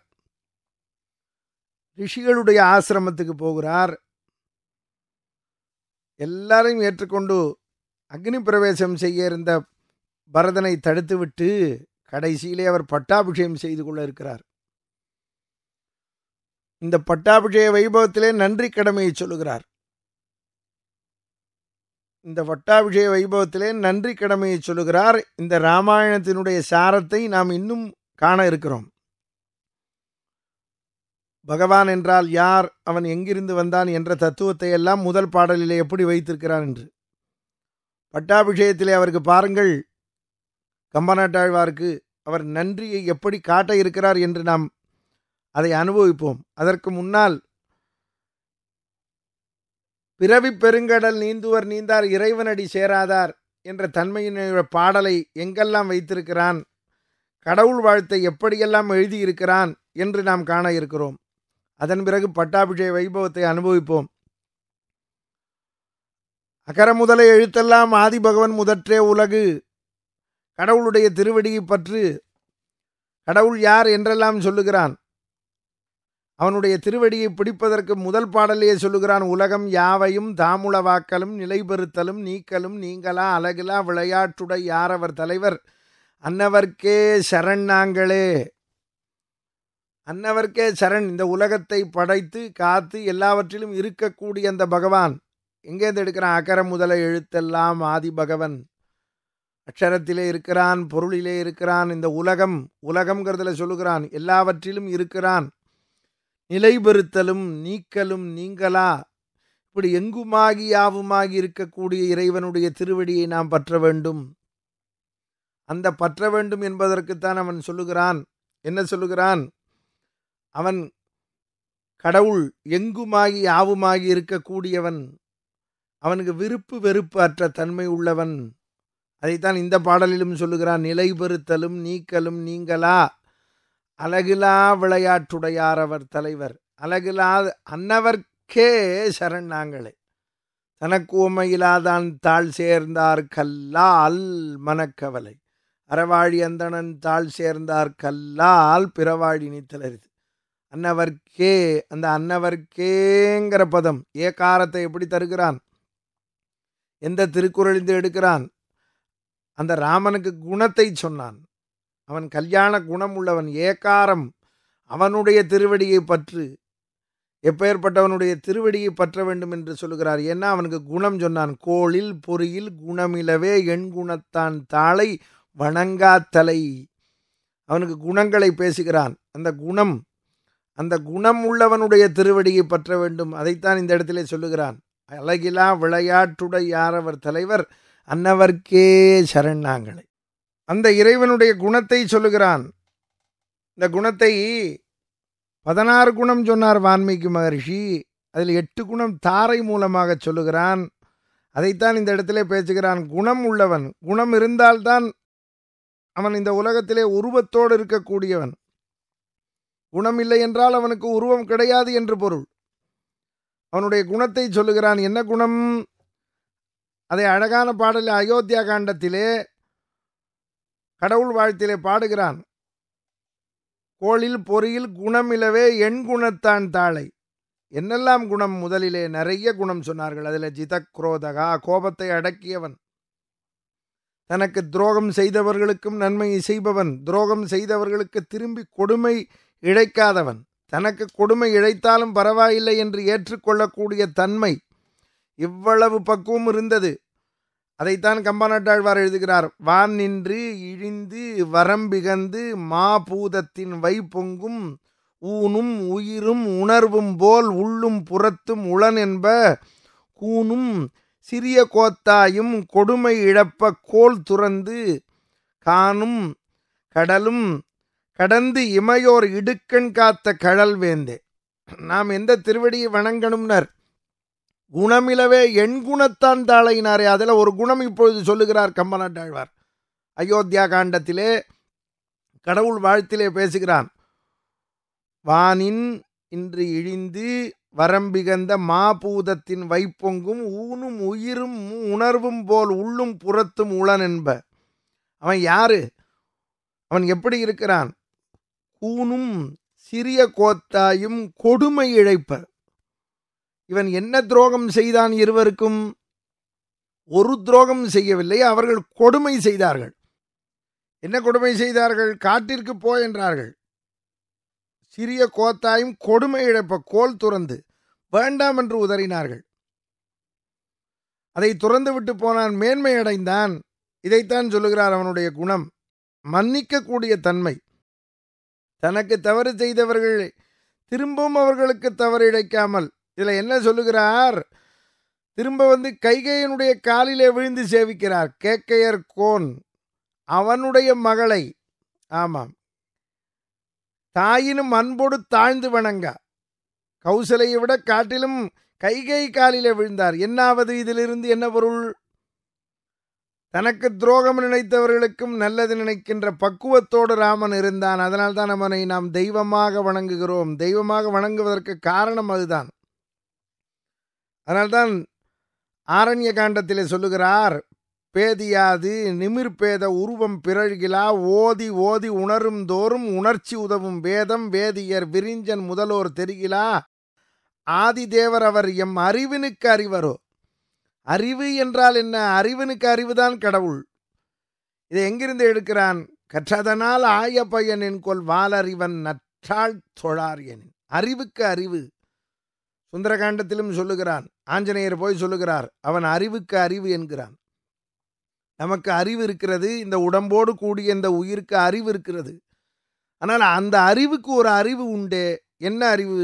ரிஷிகளுடைய ஆசிரமத்துக்கு போகிறார் எல்லாரையும் ஏற்றுக்கொண்டு அக்னி பிரவேசம் செய்ய இருந்த பரதனை தடுத்துவிட்டு கடைசியிலே அவர் பட்டாபிஷேகம் செய்து கொள்ள இருக்கிறார் இந்த பட்டாபிஷேக வைபவத்திலே நன்றி கடமையை சொல்லுகிறார் இந்த பட்டாபிஷேக வைபவத்திலே நன்றி கடமையை சொல்லுகிறார் இந்த ராமாயணத்தினுடைய சாரத்தை நாம் இன்னும் காண இருக்கிறோம் பகவான் என்றால் யார் அவன் எங்கிருந்து வந்தான் என்ற தத்துவத்தை எல்லாம் முதல் பாடலிலே எப்படி வைத்திருக்கிறான் என்று பட்டாபிஷேகத்திலே அவருக்கு பாருங்கள் கம்பநாட்டாழ்வாருக்கு அவர் நன்றியை எப்படி காட்ட இருக்கிறார் என்று நாம் அதை அனுபவிப்போம் அதற்கு முன்னால் பிறவி பெருங்கடல் நீந்துவர் நீந்தார் இறைவனடி சேராதார் என்ற தன்மையினுடைய பாடலை எங்கெல்லாம் வைத்திருக்கிறான் கடவுள் வாழ்த்தை எப்படியெல்லாம் எழுதியிருக்கிறான் என்று நாம் காண இருக்கிறோம் அதன் பிறகு பட்டாபிஷேக வைபவத்தை அனுபவிப்போம் அகர முதலை எழுத்தெல்லாம் ஆதி பகவன் முதற்றே உலகு கடவுளுடைய திருவடியை பற்று கடவுள் யார் என்றெல்லாம் சொல்லுகிறான் அவனுடைய திருவடியை பிடிப்பதற்கு முதல் பாடலையே சொல்லுகிறான் உலகம் யாவையும் தாமுளவாக்கலும் நிலைபெறுத்தலும் நீக்கலும் நீங்களா அழகிலா விளையாட்டுடை யாரவர் தலைவர் அன்னவர்க்கே சரண் நாங்களே அன்னவர்க்கே சரண் இந்த உலகத்தை படைத்து காத்து எல்லாவற்றிலும் இருக்கக்கூடிய அந்த பகவான் எங்கேருந்து எடுக்கிறான் அகர முதல எழுத்தெல்லாம் ஆதி பகவன் அக்ஷரத்திலே இருக்கிறான் பொருளிலே இருக்கிறான் இந்த உலகம் உலகம்ங்கிறதுல சொல்லுகிறான் எல்லாவற்றிலும் இருக்கிறான் நிலைபெறுத்தலும் நீக்கலும் நீங்களா இப்படி எங்குமாகி யாவுமாகி இருக்கக்கூடிய இறைவனுடைய திருவடியை நாம் பற்ற வேண்டும் அந்த பற்ற வேண்டும் என்பதற்குத்தான் அவன் சொல்லுகிறான் என்ன சொல்லுகிறான் அவன் கடவுள் எங்குமாகி யாவுமாகி இருக்கக்கூடியவன் அவனுக்கு விருப்பு வெறுப்பு அற்ற தன்மை உள்ளவன் அதைத்தான் இந்த பாடலிலும் சொல்லுகிறான் நிலைபெறுத்தலும் நீக்கலும் நீங்களா அழகிலா விளையாட்டுடையார் அவர் தலைவர் அழகிலா அன்னவர்க்கே சரண் நாங்களே தனக்கு உமையிலாதான் தாழ் சேர்ந்தார் கல்லால் மனக்கவலை அறவாழி அந்தணன் தாழ் சேர்ந்தார் கல்லால் பிறவாழி நீத்தலரிது அன்னவர்க்கே அந்த அன்னவர்க்கேங்கிற பதம் ஏகாரத்தை எப்படி தருகிறான் எந்த திருக்குறளிந்து எடுக்கிறான் அந்த ராமனுக்கு குணத்தை சொன்னான் அவன் கல்யாண குணம் உள்ளவன் ஏகாரம் அவனுடைய திருவடியை பற்று எப்பேற்பட்டவனுடைய திருவடியை பற்ற வேண்டும் என்று சொல்லுகிறார் ஏன்னா அவனுக்கு குணம் சொன்னான் கோளில் பொறியில் குணமிலவே எண் குணத்தான் தாளை வணங்காத்தலை அவனுக்கு குணங்களை பேசுகிறான் அந்த குணம் அந்த குணம் உள்ளவனுடைய திருவடியை பற்ற வேண்டும் அதைத்தான் இந்த இடத்திலே சொல்லுகிறான் அழகிலா விளையாட்டுடை யாரவர் தலைவர் அன்னவர்க்கே சரணாங்களை அந்த இறைவனுடைய குணத்தை சொல்லுகிறான் இந்த குணத்தை பதினாறு குணம் சொன்னார் வால்மீகி மகர்ஷி அதில் எட்டு குணம் தாரை மூலமாக சொல்லுகிறான் அதைத்தான் இந்த இடத்திலே பேசுகிறான் குணம் உள்ளவன் குணம் இருந்தால்தான் அவன் இந்த உலகத்திலே உருவத்தோடு இருக்கக்கூடியவன் குணம் இல்லை என்றால் அவனுக்கு உருவம் கிடையாது என்று பொருள் அவனுடைய குணத்தை சொல்லுகிறான் என்ன குணம் அதை அழகான பாடலில் அயோத்தியா காண்டத்திலே கடவுள் வாழ்த்திலே பாடுகிறான் கோளில் பொறியில் குணமிலவே எண் குணத்தான் தாளை என்னெல்லாம் குணம் முதலிலே நிறைய குணம் சொன்னார்கள் அதில் ஜிதக்ரோதகா கோபத்தை அடக்கியவன் தனக்கு துரோகம் செய்தவர்களுக்கும் நன்மை செய்பவன் துரோகம் செய்தவர்களுக்கு திரும்பி கொடுமை இழைக்காதவன் தனக்கு கொடுமை இழைத்தாலும் பரவாயில்லை என்று ஏற்றுக்கொள்ளக்கூடிய தன்மை இவ்வளவு பக்குவம் இருந்தது அதைத்தான் கம்பநாட்டாழ்வார் எழுதுகிறார் வான் நின்று இழிந்து வரம்பிகந்து மாபூதத்தின் வைப்பொங்கும் ஊனும் உயிரும் உணர்வும் போல் உள்ளும் புறத்தும் உளன் என்ப கூனும் சிறிய கோத்தாயும் கொடுமை இழப்ப கோல் துறந்து காணும் கடலும் கடந்து இமையோர் இடுக்கண் காத்த கழல் வேந்தே நாம் எந்த திருவடியை வணங்கணும்னர் குணமிலவே எண் குணத்தான் தாளையினாரே அதில் ஒரு குணம் இப்பொழுது சொல்லுகிறார் கம்பநாட்டாழ்வார் அயோத்தியா காண்டத்திலே கடவுள் வாழ்த்திலே பேசுகிறான் வானின் இன்று இழிந்து வரம்பிகந்த மாபூதத்தின் வைப்பொங்கும் ஊனும் உயிரும் உணர்வும் போல் உள்ளும் புறத்தும் உளன் என்ப அவன் யாரு அவன் எப்படி இருக்கிறான் கூனும் சிறிய கோத்தாயும் கொடுமை இழைப்ப இவன் என்ன துரோகம் செய்தான் இருவருக்கும் ஒரு துரோகம் செய்யவில்லை அவர்கள் கொடுமை செய்தார்கள் என்ன கொடுமை செய்தார்கள் காட்டிற்கு போ என்றார்கள் சிறிய கோத்தாயும் கொடுமை இழப்ப கோல் துறந்து வேண்டாம் என்று உதறினார்கள் அதை துறந்து விட்டு போனான் மேன்மை அடைந்தான் இதைத்தான் சொல்லுகிறார் அவனுடைய குணம் மன்னிக்கக்கூடிய தன்மை தனக்கு தவறு செய்தவர்கள் திரும்பவும் அவர்களுக்கு தவறு இழைக்காமல் இதில் என்ன சொல்லுகிறார் திரும்ப வந்து கைகையனுடைய காலிலே விழுந்து சேவிக்கிறார் கேக்கையர் கோன் அவனுடைய மகளை ஆமாம் தாயினும் அன்போடு தாழ்ந்து வணங்க கௌசலையை விட காட்டிலும் கைகை காலிலே விழுந்தார் என்னாவது இதிலிருந்து என்ன பொருள் தனக்கு துரோகம் நினைத்தவர்களுக்கும் நல்லது நினைக்கின்ற பக்குவத்தோடு ராமன் இருந்தான் அதனால்தான் அவனை நாம் தெய்வமாக வணங்குகிறோம் தெய்வமாக வணங்குவதற்கு காரணம் அதுதான் அதனால்தான் ஆரண்ய காண்டத்திலே சொல்லுகிறார் பேதியாது நிமிர்பேத உருவம் பிறழ்கிலா ஓதி ஓதி உணரும் தோறும் உணர்ச்சி உதவும் வேதம் வேதியர் விரிஞ்சன் முதலோர் தெரிகிலா ஆதிதேவர் அவர் எம் அறிவினுக்கு அறிவரோ அறிவு என்றால் என்ன அறிவனுக்கு அறிவுதான் கடவுள் இதை எங்கிருந்து எடுக்கிறான் கற்றதனால் ஆய பையன் என்கொல் வாலறிவன் நற்றாள் தொழார் என் அறிவுக்கு அறிவு சுந்தரகாண்டத்திலும் சொல்லுகிறான் ஆஞ்சநேயர் போய் சொல்லுகிறார் அவன் அறிவுக்கு அறிவு என்கிறான் நமக்கு அறிவு இருக்கிறது இந்த உடம்போடு கூடிய இந்த உயிருக்கு அறிவு இருக்கிறது ஆனால் அந்த அறிவுக்கு ஒரு அறிவு உண்டே என்ன அறிவு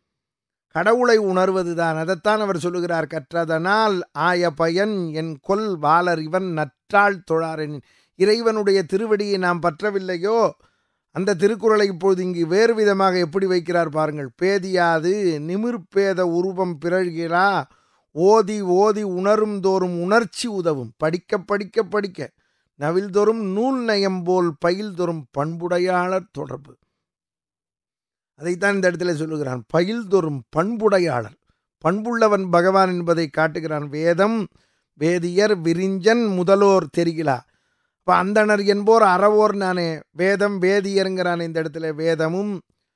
கடவுளை உணர்வதுதான் அதைத்தான் அவர் சொல்லுகிறார் கற்றதனால் ஆய பயன் என் கொல் வாலர் இவன் நற்றாள் தொழாரன் இறைவனுடைய திருவடியை நாம் பற்றவில்லையோ அந்த திருக்குறளை இப்பொழுது இங்கு வேறு விதமாக எப்படி வைக்கிறார் பாருங்கள் பேதியாது நிமிர்பேத உருவம் பிறழ்கிறா ஓதி ஓதி உணரும் தோறும் உணர்ச்சி உதவும் படிக்க படிக்க படிக்க நவில் தோறும் நூல் நயம் போல் பயில் தோறும் பண்புடையாளர் தொடர்பு அதைத்தான் இந்த இடத்துல சொல்லுகிறான் பயில் தோறும் பண்புடையாளர் பண்புள்ளவன் பகவான் என்பதை காட்டுகிறான் வேதம் வேதியர் விரிஞ்சன் முதலோர் தெரிகிறா இப்போ அந்தணர் என்போர் அறவோர் நானே வேதம் வேதியருங்கிறான் இந்த இடத்துல வேதமும்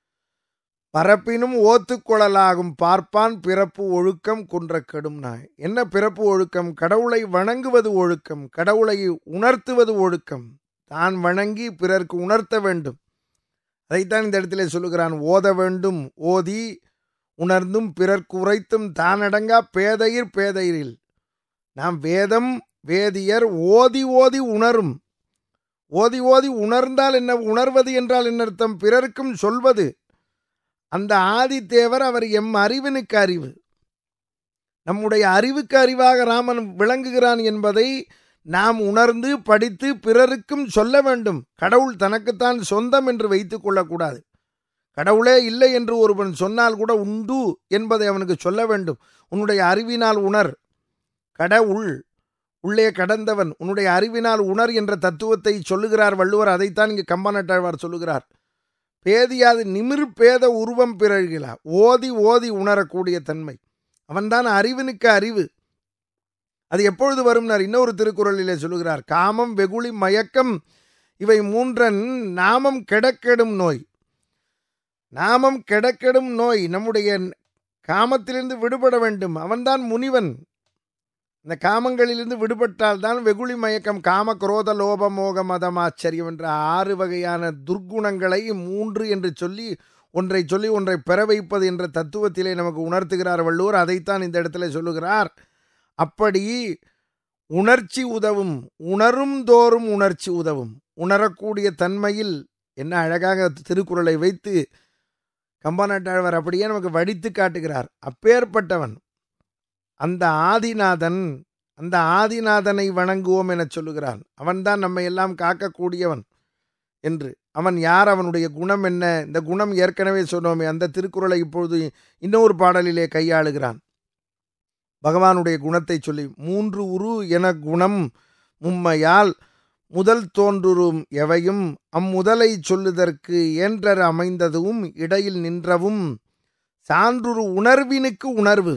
பரப்பினும் ஓத்துக்குழலாகும் பார்ப்பான் பிறப்பு ஒழுக்கம் குன்ற கெடும் நாய் என்ன பிறப்பு ஒழுக்கம் கடவுளை வணங்குவது ஒழுக்கம் கடவுளை உணர்த்துவது ஒழுக்கம் தான் வணங்கி பிறர்க்கு உணர்த்த வேண்டும் அதைத்தான் இந்த இடத்துல சொல்லுகிறான் ஓத வேண்டும் ஓதி உணர்ந்தும் பிறர்க்கு உரைத்தும் தானடங்கா பேதையிர் பேதையிரில் நாம் வேதம் வேதியர் ஓதி ஓதி உணரும் ஓதி ஓதி உணர்ந்தால் என்ன உணர்வது என்றால் என்ன அர்த்தம் பிறருக்கும் சொல்வது அந்த ஆதித்தேவர் அவர் எம் அறிவினுக்கு அறிவு நம்முடைய அறிவுக்கு அறிவாக ராமன் விளங்குகிறான் என்பதை நாம் உணர்ந்து படித்து பிறருக்கும் சொல்ல வேண்டும் கடவுள் தனக்குத்தான் சொந்தம் என்று வைத்துக் கொள்ளக்கூடாது கடவுளே இல்லை என்று ஒருவன் சொன்னால் கூட உண்டு என்பதை அவனுக்கு சொல்ல வேண்டும் உன்னுடைய அறிவினால் உணர் கடவுள் உள்ளே கடந்தவன் உன்னுடைய அறிவினால் உணர் என்ற தத்துவத்தை சொல்லுகிறார் வள்ளுவர் அதைத்தான் இங்கு கம்பனட்டாழ்வார் சொல்லுகிறார் பேதியாது நிமிர் பேத உருவம் பிறழ்கிறா ஓதி ஓதி உணரக்கூடிய தன்மை அவன்தான் அறிவினுக்கு அறிவு அது எப்பொழுது வரும்னார் இன்னொரு திருக்குறளிலே சொல்லுகிறார் காமம் வெகுளி மயக்கம் இவை மூன்றன் நாமம் கெடக்கெடும் நோய் நாமம் கெடக்கெடும் நோய் நம்முடைய காமத்திலிருந்து விடுபட வேண்டும் அவன்தான் முனிவன் இந்த காமங்களிலிருந்து விடுபட்டால் தான் வெகுளி மயக்கம் காம குரோத லோப மோக மதம் ஆச்சரியம் என்ற ஆறு வகையான துர்க்குணங்களை மூன்று என்று சொல்லி ஒன்றை சொல்லி ஒன்றை பெற வைப்பது என்ற தத்துவத்திலே நமக்கு உணர்த்துகிறார் வள்ளுவர் அதைத்தான் இந்த இடத்துல சொல்லுகிறார் அப்படி உணர்ச்சி உதவும் உணரும் தோறும் உணர்ச்சி உதவும் உணரக்கூடிய தன்மையில் என்ன அழகாக திருக்குறளை வைத்து கம்பநாட்டாழ்வார் அப்படியே நமக்கு வடித்து காட்டுகிறார் அப்பேற்பட்டவன் அந்த ஆதிநாதன் அந்த ஆதிநாதனை வணங்குவோம் என சொல்லுகிறான் அவன்தான் நம்மை எல்லாம் காக்கக்கூடியவன் என்று அவன் யார் அவனுடைய குணம் என்ன இந்த குணம் ஏற்கனவே சொன்னோமே அந்த திருக்குறளை இப்பொழுது இன்னொரு பாடலிலே கையாளுகிறான் பகவானுடைய குணத்தை சொல்லி மூன்று உரு என குணம் மும்மையால் முதல் தோன்றுரும் எவையும் அம்முதலை சொல்லுதற்கு ஏன்றர அமைந்ததும் இடையில் நின்றவும் சான்றுரு உணர்வினுக்கு உணர்வு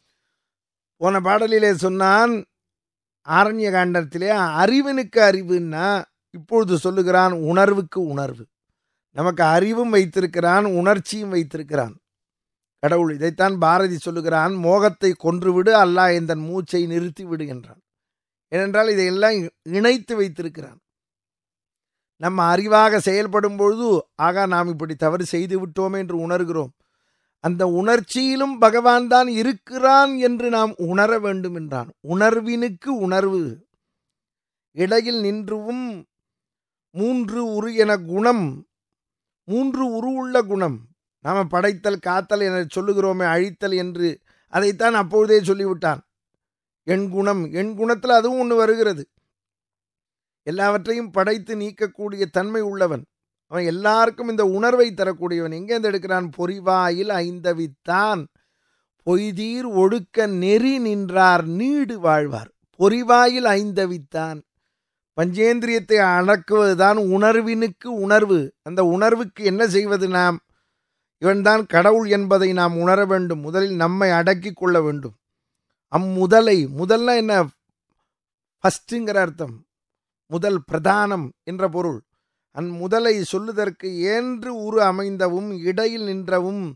போன பாடலிலே சொன்னான் ஆரண்ய காண்டத்திலே அறிவினுக்கு அறிவுன்னா இப்பொழுது சொல்லுகிறான் உணர்வுக்கு உணர்வு நமக்கு அறிவும் வைத்திருக்கிறான் உணர்ச்சியும் வைத்திருக்கிறான் கடவுள் இதைத்தான் பாரதி சொல்லுகிறான் மோகத்தை கொன்றுவிடு அல்லாஹ் எந்தன் மூச்சை நிறுத்தி விடு என்றான் ஏனென்றால் இதையெல்லாம் இணைத்து வைத்திருக்கிறான் நம்ம அறிவாக செயல்படும் பொழுது ஆகா நாம் இப்படி தவறு செய்து விட்டோமே என்று உணர்கிறோம் அந்த உணர்ச்சியிலும் பகவான் தான் இருக்கிறான் என்று நாம் உணர வேண்டும் என்றான் உணர்வினுக்கு உணர்வு இடையில் நின்றுவும் மூன்று உரு என குணம் மூன்று உரு உள்ள குணம் நாம் படைத்தல் காத்தல் என சொல்லுகிறோமே அழித்தல் என்று அதைத்தான் அப்பொழுதே சொல்லிவிட்டான் என் குணம் என் குணத்தில் அதுவும் ஒன்று வருகிறது எல்லாவற்றையும் படைத்து நீக்கக்கூடிய தன்மை உள்ளவன் அவன் எல்லாருக்கும் இந்த உணர்வை தரக்கூடியவன் எங்கேருந்து எடுக்கிறான் பொறிவாயில் ஐந்தவித்தான் பொய்தீர் ஒடுக்க நெறி நின்றார் நீடு வாழ்வார் பொறிவாயில் ஐந்தவித்தான் பஞ்சேந்திரியத்தை அடக்குவதுதான் உணர்வினுக்கு உணர்வு அந்த உணர்வுக்கு என்ன செய்வது நாம் இவன்தான் கடவுள் என்பதை நாம் உணர வேண்டும் முதலில் நம்மை அடக்கி கொள்ள வேண்டும் அம்முதலை முதல்னா என்ன ஃபஸ்ட்டுங்கிற அர்த்தம் முதல் பிரதானம் என்ற பொருள் அந் முதலை சொல்லுதற்கு ஏன்று உரு அமைந்தவும் இடையில் நின்றவும்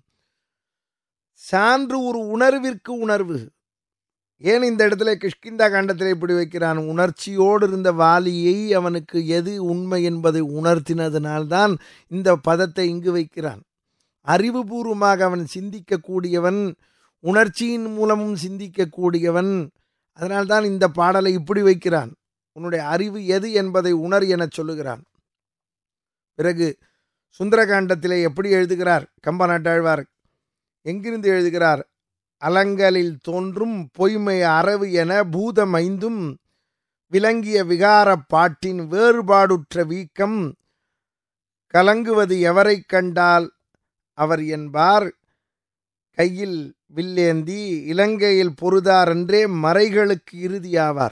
சான்று ஒரு உணர்விற்கு உணர்வு ஏன் இந்த இடத்துல கிஷ்கிந்தா காண்டத்தில் இப்படி வைக்கிறான் உணர்ச்சியோடு இருந்த வாலியை அவனுக்கு எது உண்மை என்பதை உணர்த்தினதனால்தான் இந்த பதத்தை இங்கு வைக்கிறான் அறிவுபூர்வமாக அவன் சிந்திக்கக்கூடியவன் உணர்ச்சியின் மூலமும் சிந்திக்கக்கூடியவன் அதனால்தான் இந்த பாடலை இப்படி வைக்கிறான் உன்னுடைய அறிவு எது என்பதை உணர் எனச் சொல்லுகிறான் பிறகு சுந்தரகாண்டத்திலே எப்படி எழுதுகிறார் கம்பநாட்டாழ்வார் எங்கிருந்து எழுதுகிறார் அலங்கலில் தோன்றும் பொய்மை அரவு என பூதமைந்தும் விளங்கிய விகாரப் பாட்டின் வேறுபாடுற்ற வீக்கம் கலங்குவது எவரைக் கண்டால் அவர் என்பார் கையில் வில்லேந்தி இலங்கையில் பொருதார் என்றே மறைகளுக்கு இறுதியாவார்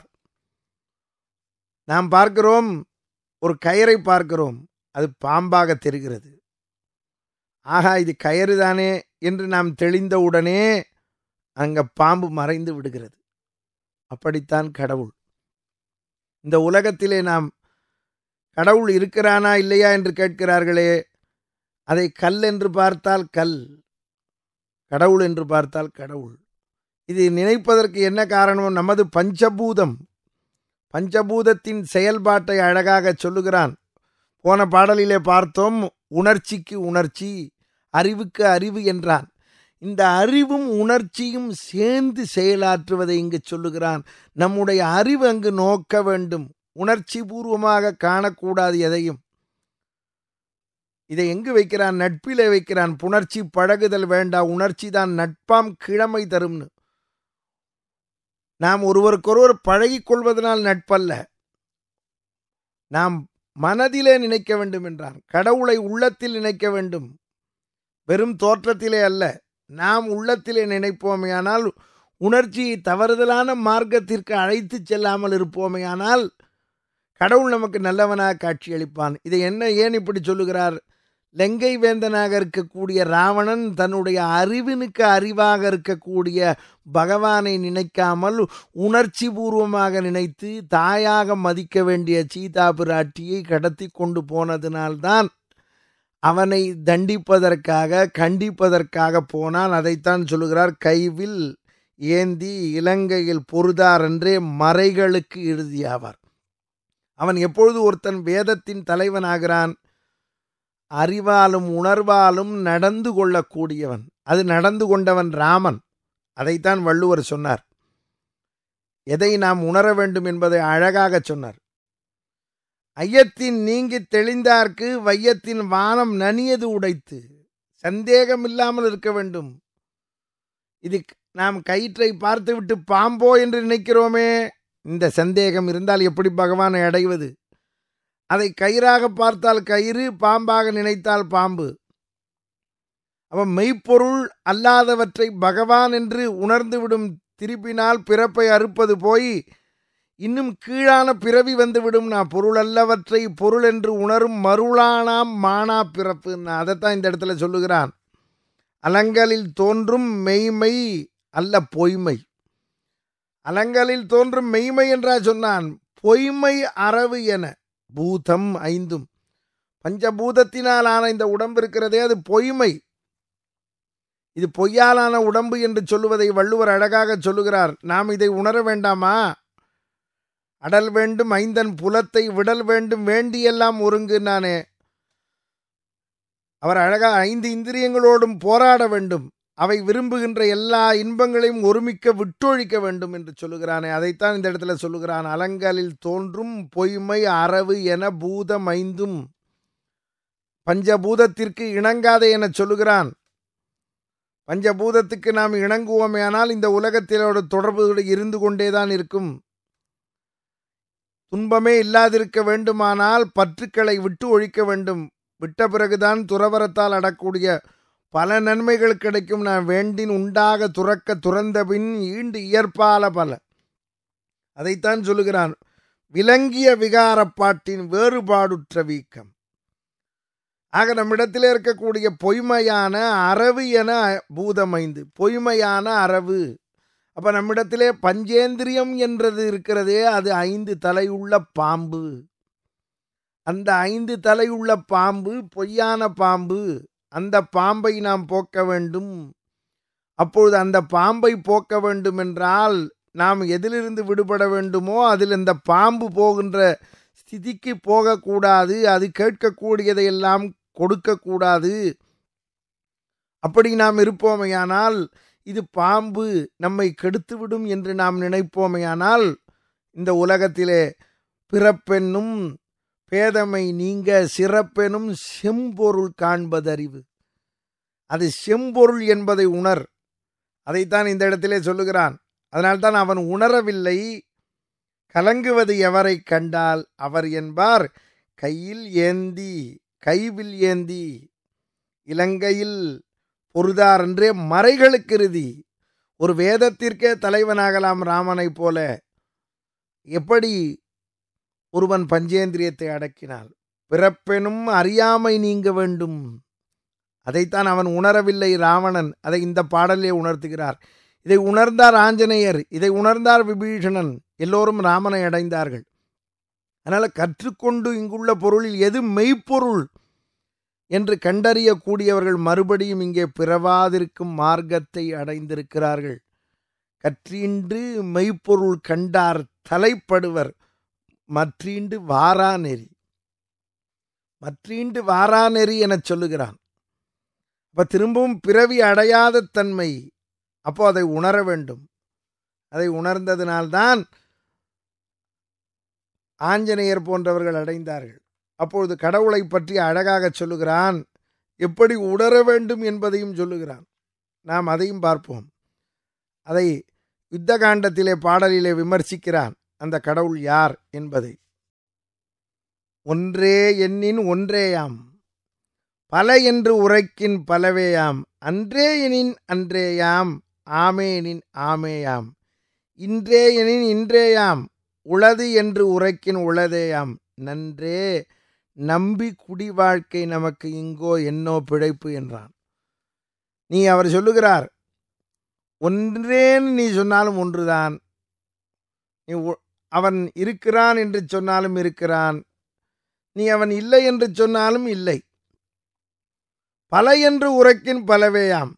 நாம் பார்க்கிறோம் ஒரு கயரை பார்க்கிறோம் அது பாம்பாக தெரிகிறது ஆகா இது கயறு தானே என்று நாம் தெளிந்தவுடனே அங்க பாம்பு மறைந்து விடுகிறது அப்படித்தான் கடவுள் இந்த உலகத்திலே நாம் கடவுள் இருக்கிறானா இல்லையா என்று கேட்கிறார்களே அதை கல் என்று பார்த்தால் கல் கடவுள் என்று பார்த்தால் கடவுள் இது நினைப்பதற்கு என்ன காரணம் நமது பஞ்சபூதம் பஞ்சபூதத்தின் செயல்பாட்டை அழகாக சொல்லுகிறான் போன பாடலிலே பார்த்தோம் உணர்ச்சிக்கு உணர்ச்சி அறிவுக்கு அறிவு என்றான் இந்த அறிவும் உணர்ச்சியும் சேர்ந்து செயலாற்றுவதை இங்கு சொல்லுகிறான் நம்முடைய அறிவு அங்கு நோக்க வேண்டும் உணர்ச்சி பூர்வமாக காணக்கூடாது எதையும் இதை எங்கு வைக்கிறான் நட்பிலே வைக்கிறான் புணர்ச்சி பழகுதல் வேண்டா உணர்ச்சி தான் நட்பாம் கிழமை தரும்னு நாம் ஒருவருக்கொருவர் பழகிக் கொள்வதனால் நட்பல்ல நாம் மனதிலே நினைக்க வேண்டும் என்றான் கடவுளை உள்ளத்தில் நினைக்க வேண்டும் வெறும் தோற்றத்திலே அல்ல நாம் உள்ளத்திலே நினைப்போமேயானால் உணர்ச்சியை தவறுதலான மார்க்கத்திற்கு அழைத்து செல்லாமல் இருப்போமேயானால் கடவுள் நமக்கு நல்லவனாக காட்சியளிப்பான் இதை என்ன ஏன் இப்படி சொல்லுகிறார் லெங்கை வேந்தனாக இருக்கக்கூடிய ராவணன் தன்னுடைய அறிவினுக்கு அறிவாக இருக்கக்கூடிய பகவானை நினைக்காமல் உணர்ச்சி பூர்வமாக நினைத்து தாயாக மதிக்க வேண்டிய சீதா பிராட்டியை கடத்தி கொண்டு போனதினால்தான் அவனை தண்டிப்பதற்காக கண்டிப்பதற்காக போனால் அதைத்தான் சொல்லுகிறார் கைவில் ஏந்தி இலங்கையில் பொருதார் என்றே மறைகளுக்கு இறுதியாவார் அவன் எப்பொழுது ஒருத்தன் வேதத்தின் தலைவனாகிறான் அறிவாலும் உணர்வாலும் நடந்து கொள்ளக்கூடியவன் அது நடந்து கொண்டவன் ராமன் அதைத்தான் வள்ளுவர் சொன்னார் எதை நாம் உணர வேண்டும் என்பதை அழகாக சொன்னார் ஐயத்தின் நீங்கி தெளிந்தார்க்கு வையத்தின் வானம் நனியது உடைத்து சந்தேகம் இல்லாமல் இருக்க வேண்டும் இது நாம் கயிற்றை பார்த்துவிட்டு பாம்போ என்று நினைக்கிறோமே இந்த சந்தேகம் இருந்தால் எப்படி பகவானை அடைவது அதை கயிறாக பார்த்தால் கயிறு பாம்பாக நினைத்தால் பாம்பு அவன் மெய்ப்பொருள் அல்லாதவற்றை பகவான் என்று உணர்ந்துவிடும் திருப்பினால் பிறப்பை அறுப்பது போய் இன்னும் கீழான பிறவி வந்துவிடும் நான் பொருள் அல்லவற்றை பொருள் என்று உணரும் மருளானாம் மானா பிறப்பு நான் அதைத்தான் இந்த இடத்துல சொல்லுகிறான் அலங்கலில் தோன்றும் மெய்மை அல்ல பொய்மை அலங்கலில் தோன்றும் மெய்மை என்றா சொன்னான் பொய்மை அரவு என பூதம் ஐந்தும் பஞ்சபூதத்தினால் ஆன இந்த உடம்பு இருக்கிறதே அது பொய்மை இது பொய்யாலான உடம்பு என்று சொல்லுவதை வள்ளுவர் அழகாக சொல்லுகிறார் நாம் இதை உணர வேண்டாமா அடல் வேண்டும் ஐந்தன் புலத்தை விடல் வேண்டும் வேண்டியெல்லாம் ஒருங்கு நானே அவர் அழகா ஐந்து இந்திரியங்களோடும் போராட வேண்டும் அவை விரும்புகின்ற எல்லா இன்பங்களையும் ஒருமிக்க விட்டொழிக்க வேண்டும் என்று சொல்லுகிறானே அதைத்தான் இந்த இடத்துல சொல்லுகிறான் அலங்கலில் தோன்றும் பொய்மை அரவு என பூதம் ஐந்தும் பஞ்சபூதத்திற்கு இணங்காதே என சொல்லுகிறான் பஞ்சபூதத்துக்கு நாம் இணங்குவோமேயானால் இந்த உலகத்திலோட தொடர்பு இருந்து கொண்டேதான் இருக்கும் துன்பமே இல்லாதிருக்க வேண்டுமானால் பற்றுக்களை விட்டு ஒழிக்க வேண்டும் விட்ட பிறகுதான் துறவரத்தால் அடக்கூடிய பல நன்மைகள் கிடைக்கும் நான் வேண்டின் உண்டாக துறக்க துறந்த பின் ஈண்டு இயற்பால பல அதைத்தான் சொல்லுகிறான் விளங்கிய விகாரப்பாட்டின் வேறுபாடுற்ற வீக்கம் ஆக நம்மிடத்தில் இருக்கக்கூடிய பொய்மையான அரவு என பூதமைந்து பொய்மையான அரவு அப்ப நம்மிடத்திலே பஞ்சேந்திரியம் என்றது இருக்கிறதே அது ஐந்து தலையுள்ள பாம்பு அந்த ஐந்து தலையுள்ள பாம்பு பொய்யான பாம்பு அந்த பாம்பை நாம் போக்க வேண்டும் அப்பொழுது அந்த பாம்பை போக்க வேண்டும் என்றால் நாம் எதிலிருந்து விடுபட வேண்டுமோ அதில் இந்த பாம்பு போகின்ற ஸ்திதிக்கு போகக்கூடாது அது கேட்கக்கூடியதையெல்லாம் கொடுக்கக்கூடாது அப்படி நாம் இருப்போமையானால் இது பாம்பு நம்மை கெடுத்துவிடும் என்று நாம் நினைப்போமையானால் இந்த உலகத்திலே பிறப்பென்னும் பேதமை நீங்க சிறப்பெனும் செம்பொருள் காண்பதறிவு அது செம்பொருள் என்பதை உணர் அதைத்தான் இந்த இடத்திலே சொல்லுகிறான் அதனால்தான் அவன் உணரவில்லை கலங்குவது எவரை கண்டால் அவர் என்பார் கையில் ஏந்தி கைவில் ஏந்தி இலங்கையில் பொருதார் என்றே மறைகளுக்கு இறுதி ஒரு வேதத்திற்கே தலைவனாகலாம் ராமனைப் போல எப்படி ஒருவன் பஞ்சேந்திரியத்தை அடக்கினாள் பிறப்பெனும் அறியாமை நீங்க வேண்டும் அதைத்தான் அவன் உணரவில்லை ராவணன் அதை இந்த பாடலே உணர்த்துகிறார் இதை உணர்ந்தார் ஆஞ்சநேயர் இதை உணர்ந்தார் விபீஷணன் எல்லோரும் ராமனை அடைந்தார்கள் அதனால் கற்றுக்கொண்டு இங்குள்ள பொருளில் எது மெய்ப்பொருள் என்று கண்டறியக்கூடியவர்கள் மறுபடியும் இங்கே பிறவாதிருக்கும் மார்க்கத்தை அடைந்திருக்கிறார்கள் கற்றீண்டு மெய்ப்பொருள் கண்டார் தலைப்படுவர் மற்றீண்டு வாரா நெறி மற்றீண்டு வாரா நெறி எனச் சொல்லுகிறான் அப்ப திரும்பவும் பிறவி அடையாத தன்மை அப்போ அதை உணர வேண்டும் அதை உணர்ந்ததினால்தான் ஆஞ்சநேயர் போன்றவர்கள் அடைந்தார்கள் அப்பொழுது கடவுளை பற்றி அழகாக சொல்லுகிறான் எப்படி உணர வேண்டும் என்பதையும் சொல்லுகிறான் நாம் அதையும் பார்ப்போம் அதை யுத்த காண்டத்திலே பாடலிலே விமர்சிக்கிறான் அந்த கடவுள் யார் என்பதை ஒன்றே எண்ணின் ஒன்றேயாம் பல என்று உரைக்கின் பலவேயாம் அன்றே எனின் அன்றேயாம் ஆமேனின் ஆமேயாம் இன்றே எனின் இன்றேயாம் உளது என்று உரைக்கின் உளதேயாம் நன்றே நம்பி குடி வாழ்க்கை நமக்கு இங்கோ என்னோ பிழைப்பு என்றான் நீ அவர் சொல்லுகிறார் ஒன்றேன்னு நீ சொன்னாலும் ஒன்றுதான் நீ அவன் இருக்கிறான் என்று சொன்னாலும் இருக்கிறான் நீ அவன் இல்லை என்று சொன்னாலும் இல்லை பல என்று உரைக்கின் பலவேயாம்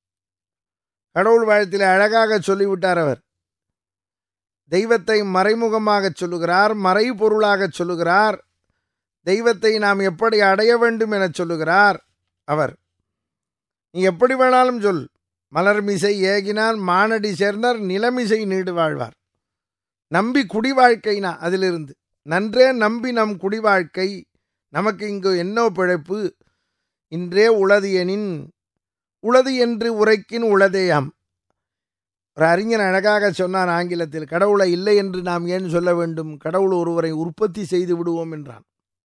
கடவுள் வாழ்த்தில் அழகாக சொல்லிவிட்டார் அவர் தெய்வத்தை மறைமுகமாகச் சொல்லுகிறார் மறைபொருளாகச் சொல்லுகிறார் தெய்வத்தை நாம் எப்படி அடைய வேண்டும் என சொல்லுகிறார் அவர் நீ எப்படி வேணாலும் சொல் மலர்மிசை ஏகினான் மானடி சேர்ந்தார் நிலமிசை நீடு வாழ்வார் நம்பி குடி வாழ்க்கைனா அதிலிருந்து நன்றே நம்பி நம் குடி வாழ்க்கை நமக்கு இங்கு என்னோ பிழைப்பு இன்றே உளது எனின் உளது என்று உரைக்கின் உளதேயாம் ஒரு அறிஞன் அழகாக சொன்னான் ஆங்கிலத்தில் கடவுளை இல்லை என்று நாம் ஏன் சொல்ல வேண்டும் கடவுள் ஒருவரை உற்பத்தி செய்து விடுவோம் என்றான்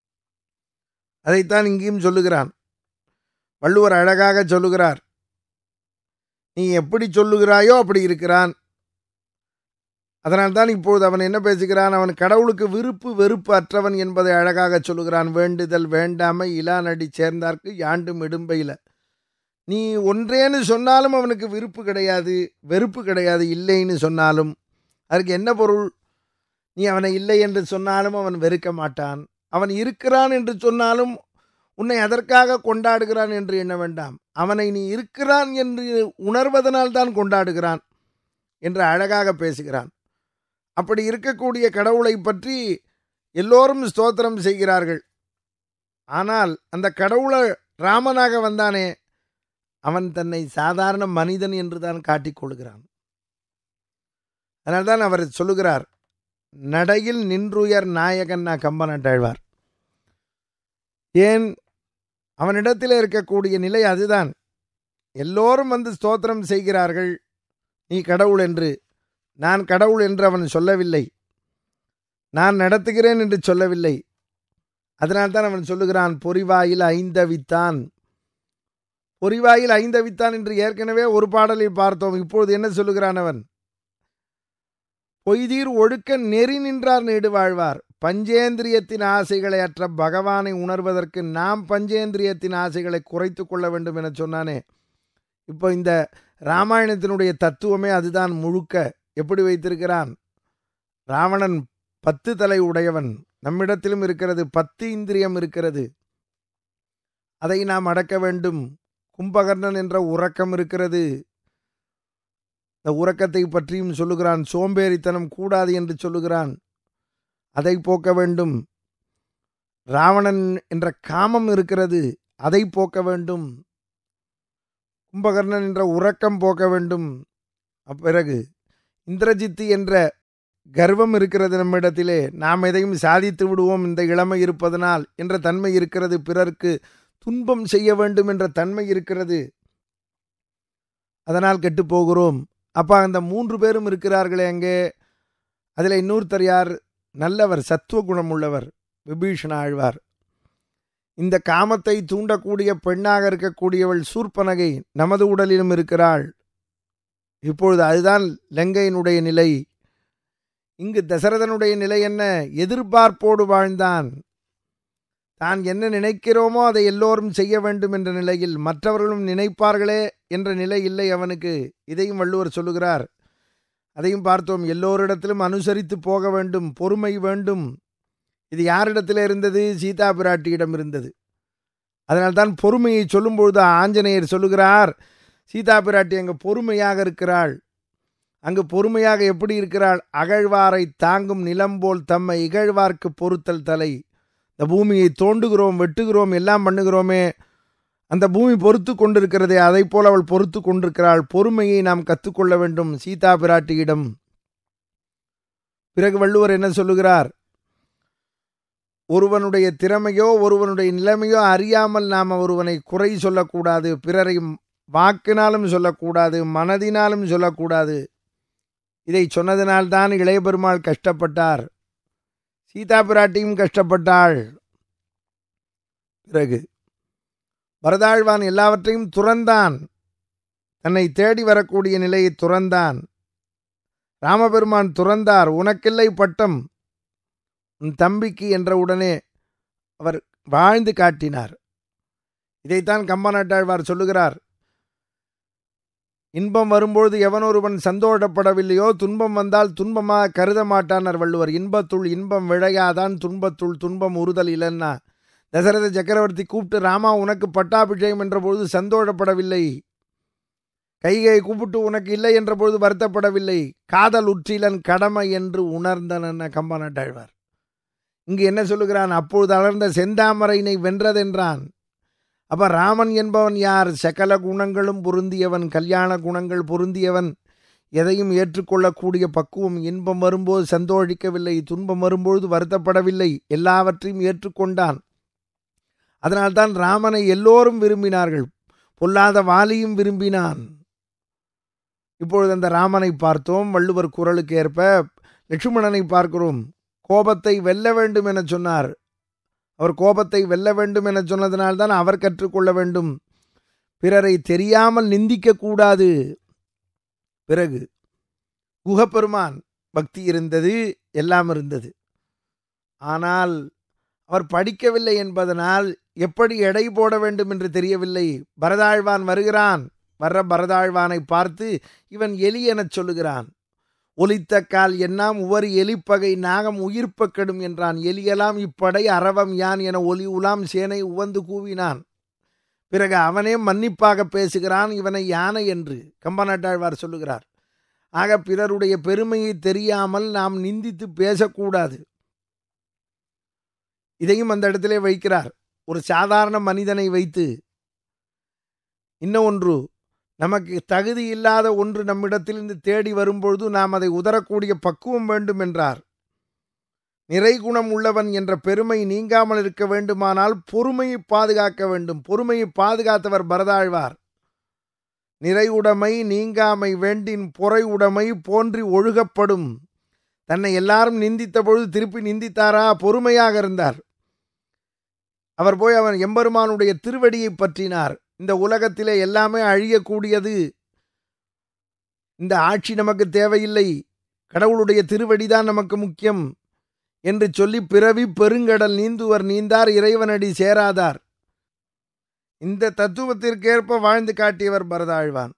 அதைத்தான் இங்கேயும் சொல்லுகிறான் வள்ளுவர் அழகாக சொல்லுகிறார் நீ எப்படி சொல்லுகிறாயோ அப்படி இருக்கிறான் அதனால்தான் இப்பொழுது அவன் என்ன பேசுகிறான் அவன் கடவுளுக்கு விருப்பு வெறுப்பு அற்றவன் என்பதை அழகாக சொல்லுகிறான் வேண்டுதல் வேண்டாமை இலா நடி சேர்ந்தார்க்கு யாண்டும் இடும்பையில் நீ ஒன்றேன்னு சொன்னாலும் அவனுக்கு விருப்பு கிடையாது வெறுப்பு கிடையாது இல்லைன்னு சொன்னாலும் அதுக்கு என்ன பொருள் நீ அவனை இல்லை என்று சொன்னாலும் அவன் வெறுக்க மாட்டான் அவன் இருக்கிறான் என்று சொன்னாலும் உன்னை அதற்காக கொண்டாடுகிறான் என்று எண்ண வேண்டாம் அவனை நீ இருக்கிறான் என்று உணர்வதனால் தான் கொண்டாடுகிறான் என்று அழகாக பேசுகிறான் அப்படி இருக்கக்கூடிய கடவுளை பற்றி எல்லோரும் ஸ்தோத்திரம் செய்கிறார்கள் ஆனால் அந்த கடவுளை ராமனாக வந்தானே அவன் தன்னை சாதாரண மனிதன் என்று தான் காட்டிக் கொள்கிறான் அதனால்தான் அவர் சொல்லுகிறார் நடையில் நின்றுயர் நாயகன் நான் கம்பனட்டாழ்வார் ஏன் அவனிடத்தில் இருக்கக்கூடிய நிலை அதுதான் எல்லோரும் வந்து ஸ்தோத்திரம் செய்கிறார்கள் நீ கடவுள் என்று நான் கடவுள் என்று அவன் சொல்லவில்லை நான் நடத்துகிறேன் என்று சொல்லவில்லை அதனால்தான் அவன் சொல்லுகிறான் பொறிவாயில் ஐந்தவித்தான் பொறிவாயில் ஐந்தவித்தான் என்று ஏற்கனவே ஒரு பாடலில் பார்த்தோம் இப்பொழுது என்ன சொல்லுகிறான் அவன் பொய்தீர் ஒழுக்க நெறி நின்றார் நீடு வாழ்வார் பஞ்சேந்திரியத்தின் ஆசைகளை அற்ற பகவானை உணர்வதற்கு நாம் பஞ்சேந்திரியத்தின் ஆசைகளை குறைத்து கொள்ள வேண்டும் என சொன்னானே இப்போ இந்த ராமாயணத்தினுடைய தத்துவமே அதுதான் முழுக்க எப்படி வைத்திருக்கிறான் ராவணன் பத்து தலை உடையவன் நம்மிடத்திலும் இருக்கிறது பத்து இந்திரியம் இருக்கிறது அதை நாம் அடக்க வேண்டும் கும்பகர்ணன் என்ற உறக்கம் இருக்கிறது இந்த உறக்கத்தை பற்றியும் சொல்லுகிறான் சோம்பேறித்தனம் கூடாது என்று சொல்லுகிறான் அதை போக்க வேண்டும் ராவணன் என்ற காமம் இருக்கிறது அதை போக்க வேண்டும் கும்பகர்ணன் என்ற உறக்கம் போக்க வேண்டும் பிறகு இந்திரஜித்து என்ற கர்வம் இருக்கிறது நம்மிடத்திலே நாம் எதையும் சாதித்து விடுவோம் இந்த இளமை இருப்பதனால் என்ற தன்மை இருக்கிறது பிறர்க்கு துன்பம் செய்ய வேண்டும் என்ற தன்மை இருக்கிறது அதனால் கெட்டு போகிறோம் அப்போ அந்த மூன்று பேரும் இருக்கிறார்களே அங்கே அதில் இன்னொருத்தர் யார் நல்லவர் சத்துவ குணம் உள்ளவர் விபீஷண ஆழ்வார் இந்த காமத்தை தூண்டக்கூடிய பெண்ணாக இருக்கக்கூடியவள் சூர்பனகை நமது உடலிலும் இருக்கிறாள் இப்பொழுது அதுதான் லங்கையினுடைய நிலை இங்கு தசரதனுடைய நிலை என்ன எதிர்பார்ப்போடு வாழ்ந்தான் தான் என்ன நினைக்கிறோமோ அதை எல்லோரும் செய்ய வேண்டும் என்ற நிலையில் மற்றவர்களும் நினைப்பார்களே என்ற நிலை இல்லை அவனுக்கு இதையும் வள்ளுவர் சொல்லுகிறார் அதையும் பார்த்தோம் எல்லோரிடத்திலும் அனுசரித்து போக வேண்டும் பொறுமை வேண்டும் இது யாரிடத்தில் இருந்தது சீதா பிராட்டியிடம் இருந்தது அதனால்தான் பொறுமையை சொல்லும்பொழுது ஆஞ்சநேயர் சொல்லுகிறார் சீதா பிராட்டி அங்கு பொறுமையாக இருக்கிறாள் அங்கு பொறுமையாக எப்படி இருக்கிறாள் அகழ்வாரை தாங்கும் நிலம்போல் தம்மை இகழ்வார்க்கு பொறுத்தல் தலை இந்த பூமியை தோண்டுகிறோம் வெட்டுகிறோம் எல்லாம் பண்ணுகிறோமே அந்த பூமி பொறுத்து கொண்டிருக்கிறதே அதை போல் அவள் பொறுத்து கொண்டிருக்கிறாள் பொறுமையை நாம் கற்றுக்கொள்ள வேண்டும் சீதா பிராட்டியிடம் பிறகு வள்ளுவர் என்ன சொல்லுகிறார் ஒருவனுடைய திறமையோ ஒருவனுடைய நிலைமையோ அறியாமல் நாம் ஒருவனை குறை சொல்லக்கூடாது பிறரை வாக்கினாலும் சொல்லக்கூடாது மனதினாலும் சொல்லக்கூடாது இதை சொன்னதினால்தான் இளைய பெருமாள் கஷ்டப்பட்டார் சீதா பிராட்டியும் கஷ்டப்பட்டாள் பிறகு பரதாழ்வான் எல்லாவற்றையும் துறந்தான் தன்னை தேடி வரக்கூடிய நிலையை துறந்தான் ராமபெருமான் துறந்தார் உனக்கில்லை பட்டம் உன் தம்பிக்கு என்ற உடனே அவர் வாழ்ந்து காட்டினார் இதைத்தான் கம்பநாட்டாழ்வார் சொல்லுகிறார் இன்பம் வரும்பொழுது எவனொருவன் சந்தோஷப்படவில்லையோ துன்பம் வந்தால் துன்பமாக கருத மாட்டானர் வள்ளுவர் இன்பத்துள் இன்பம் விழையாதான் துன்பத்துள் துன்பம் உறுதல் இல்லைன்னா தசரத சக்கரவர்த்தி கூப்பிட்டு ராமா உனக்கு பட்டாபிஷேகம் என்ற பொழுது சந்தோஷப்படவில்லை கைகை கூப்பிட்டு உனக்கு இல்லை என்ற பொழுது வருத்தப்படவில்லை காதல் உற்றிலன் கடமை என்று உணர்ந்தன கம்பநாட்டாழ்வார் இங்கு என்ன சொல்லுகிறான் அப்பொழுது அலர்ந்த செந்தாமரையினை வென்றதென்றான் அப்ப ராமன் என்பவன் யார் சகல குணங்களும் பொருந்தியவன் கல்யாண குணங்கள் பொருந்தியவன் எதையும் ஏற்றுக்கொள்ளக்கூடிய பக்குவம் இன்பம் வரும்போது சந்தோஷிக்கவில்லை துன்பம் வரும்போது வருத்தப்படவில்லை எல்லாவற்றையும் ஏற்றுக்கொண்டான் அதனால்தான் ராமனை எல்லோரும் விரும்பினார்கள் பொல்லாத வாலியும் விரும்பினான் இப்பொழுது அந்த ராமனை பார்த்தோம் வள்ளுவர் குரலுக்கு ஏற்ப லட்சுமணனை பார்க்கிறோம் கோபத்தை வெல்ல வேண்டும் என சொன்னார் அவர் கோபத்தை வெல்ல வேண்டும் என சொன்னதனால்தான் அவர் கற்றுக்கொள்ள வேண்டும் பிறரை தெரியாமல் நிந்திக்க கூடாது பிறகு குகப்பெருமான் பக்தி இருந்தது எல்லாம் இருந்தது ஆனால் அவர் படிக்கவில்லை என்பதனால் எப்படி எடை போட வேண்டும் என்று தெரியவில்லை பரதாழ்வான் வருகிறான் வர்ற பரதாழ்வானை பார்த்து இவன் எலி எனச் சொல்லுகிறான் ஒலித்த கால் என்னாம் உவரி எலிப்பகை நாகம் உயிர்ப்ப கெடும் என்றான் எலியலாம் இப்படை அரவம் யான் என ஒலி உலாம் சேனை உவந்து கூவினான் பிறகு அவனே மன்னிப்பாக பேசுகிறான் இவனை யானை என்று கம்பநாட்டாழ்வார் சொல்லுகிறார் ஆக பிறருடைய பெருமையை தெரியாமல் நாம் நிந்தித்து பேசக்கூடாது இதையும் அந்த இடத்திலே வைக்கிறார் ஒரு சாதாரண மனிதனை வைத்து இன்னும் ஒன்று நமக்கு தகுதி இல்லாத ஒன்று நம்மிடத்திலிருந்து தேடி வரும்பொழுது நாம் அதை உதரக்கூடிய பக்குவம் வேண்டும் என்றார் நிறைகுணம் உள்ளவன் என்ற பெருமை நீங்காமல் இருக்க வேண்டுமானால் பொறுமையை பாதுகாக்க வேண்டும் பொறுமையை பாதுகாத்தவர் பரதாழ்வார் நிறைவுடைமை நீங்காமை வேண்டின் பொறை உடைமை போன்றி ஒழுகப்படும் தன்னை எல்லாரும் நிந்தித்த பொழுது திருப்பி நிந்தித்தாரா பொறுமையாக இருந்தார் அவர் போய் அவன் எம்பெருமானுடைய திருவடியை பற்றினார் இந்த உலகத்திலே எல்லாமே அழியக்கூடியது இந்த ஆட்சி நமக்கு தேவையில்லை கடவுளுடைய திருவடிதான் நமக்கு முக்கியம் என்று சொல்லி பிறவி பெருங்கடல் நீந்துவர் நீந்தார் இறைவனடி சேராதார் இந்த தத்துவத்திற்கேற்ப வாழ்ந்து காட்டியவர் பரதாழ்வான்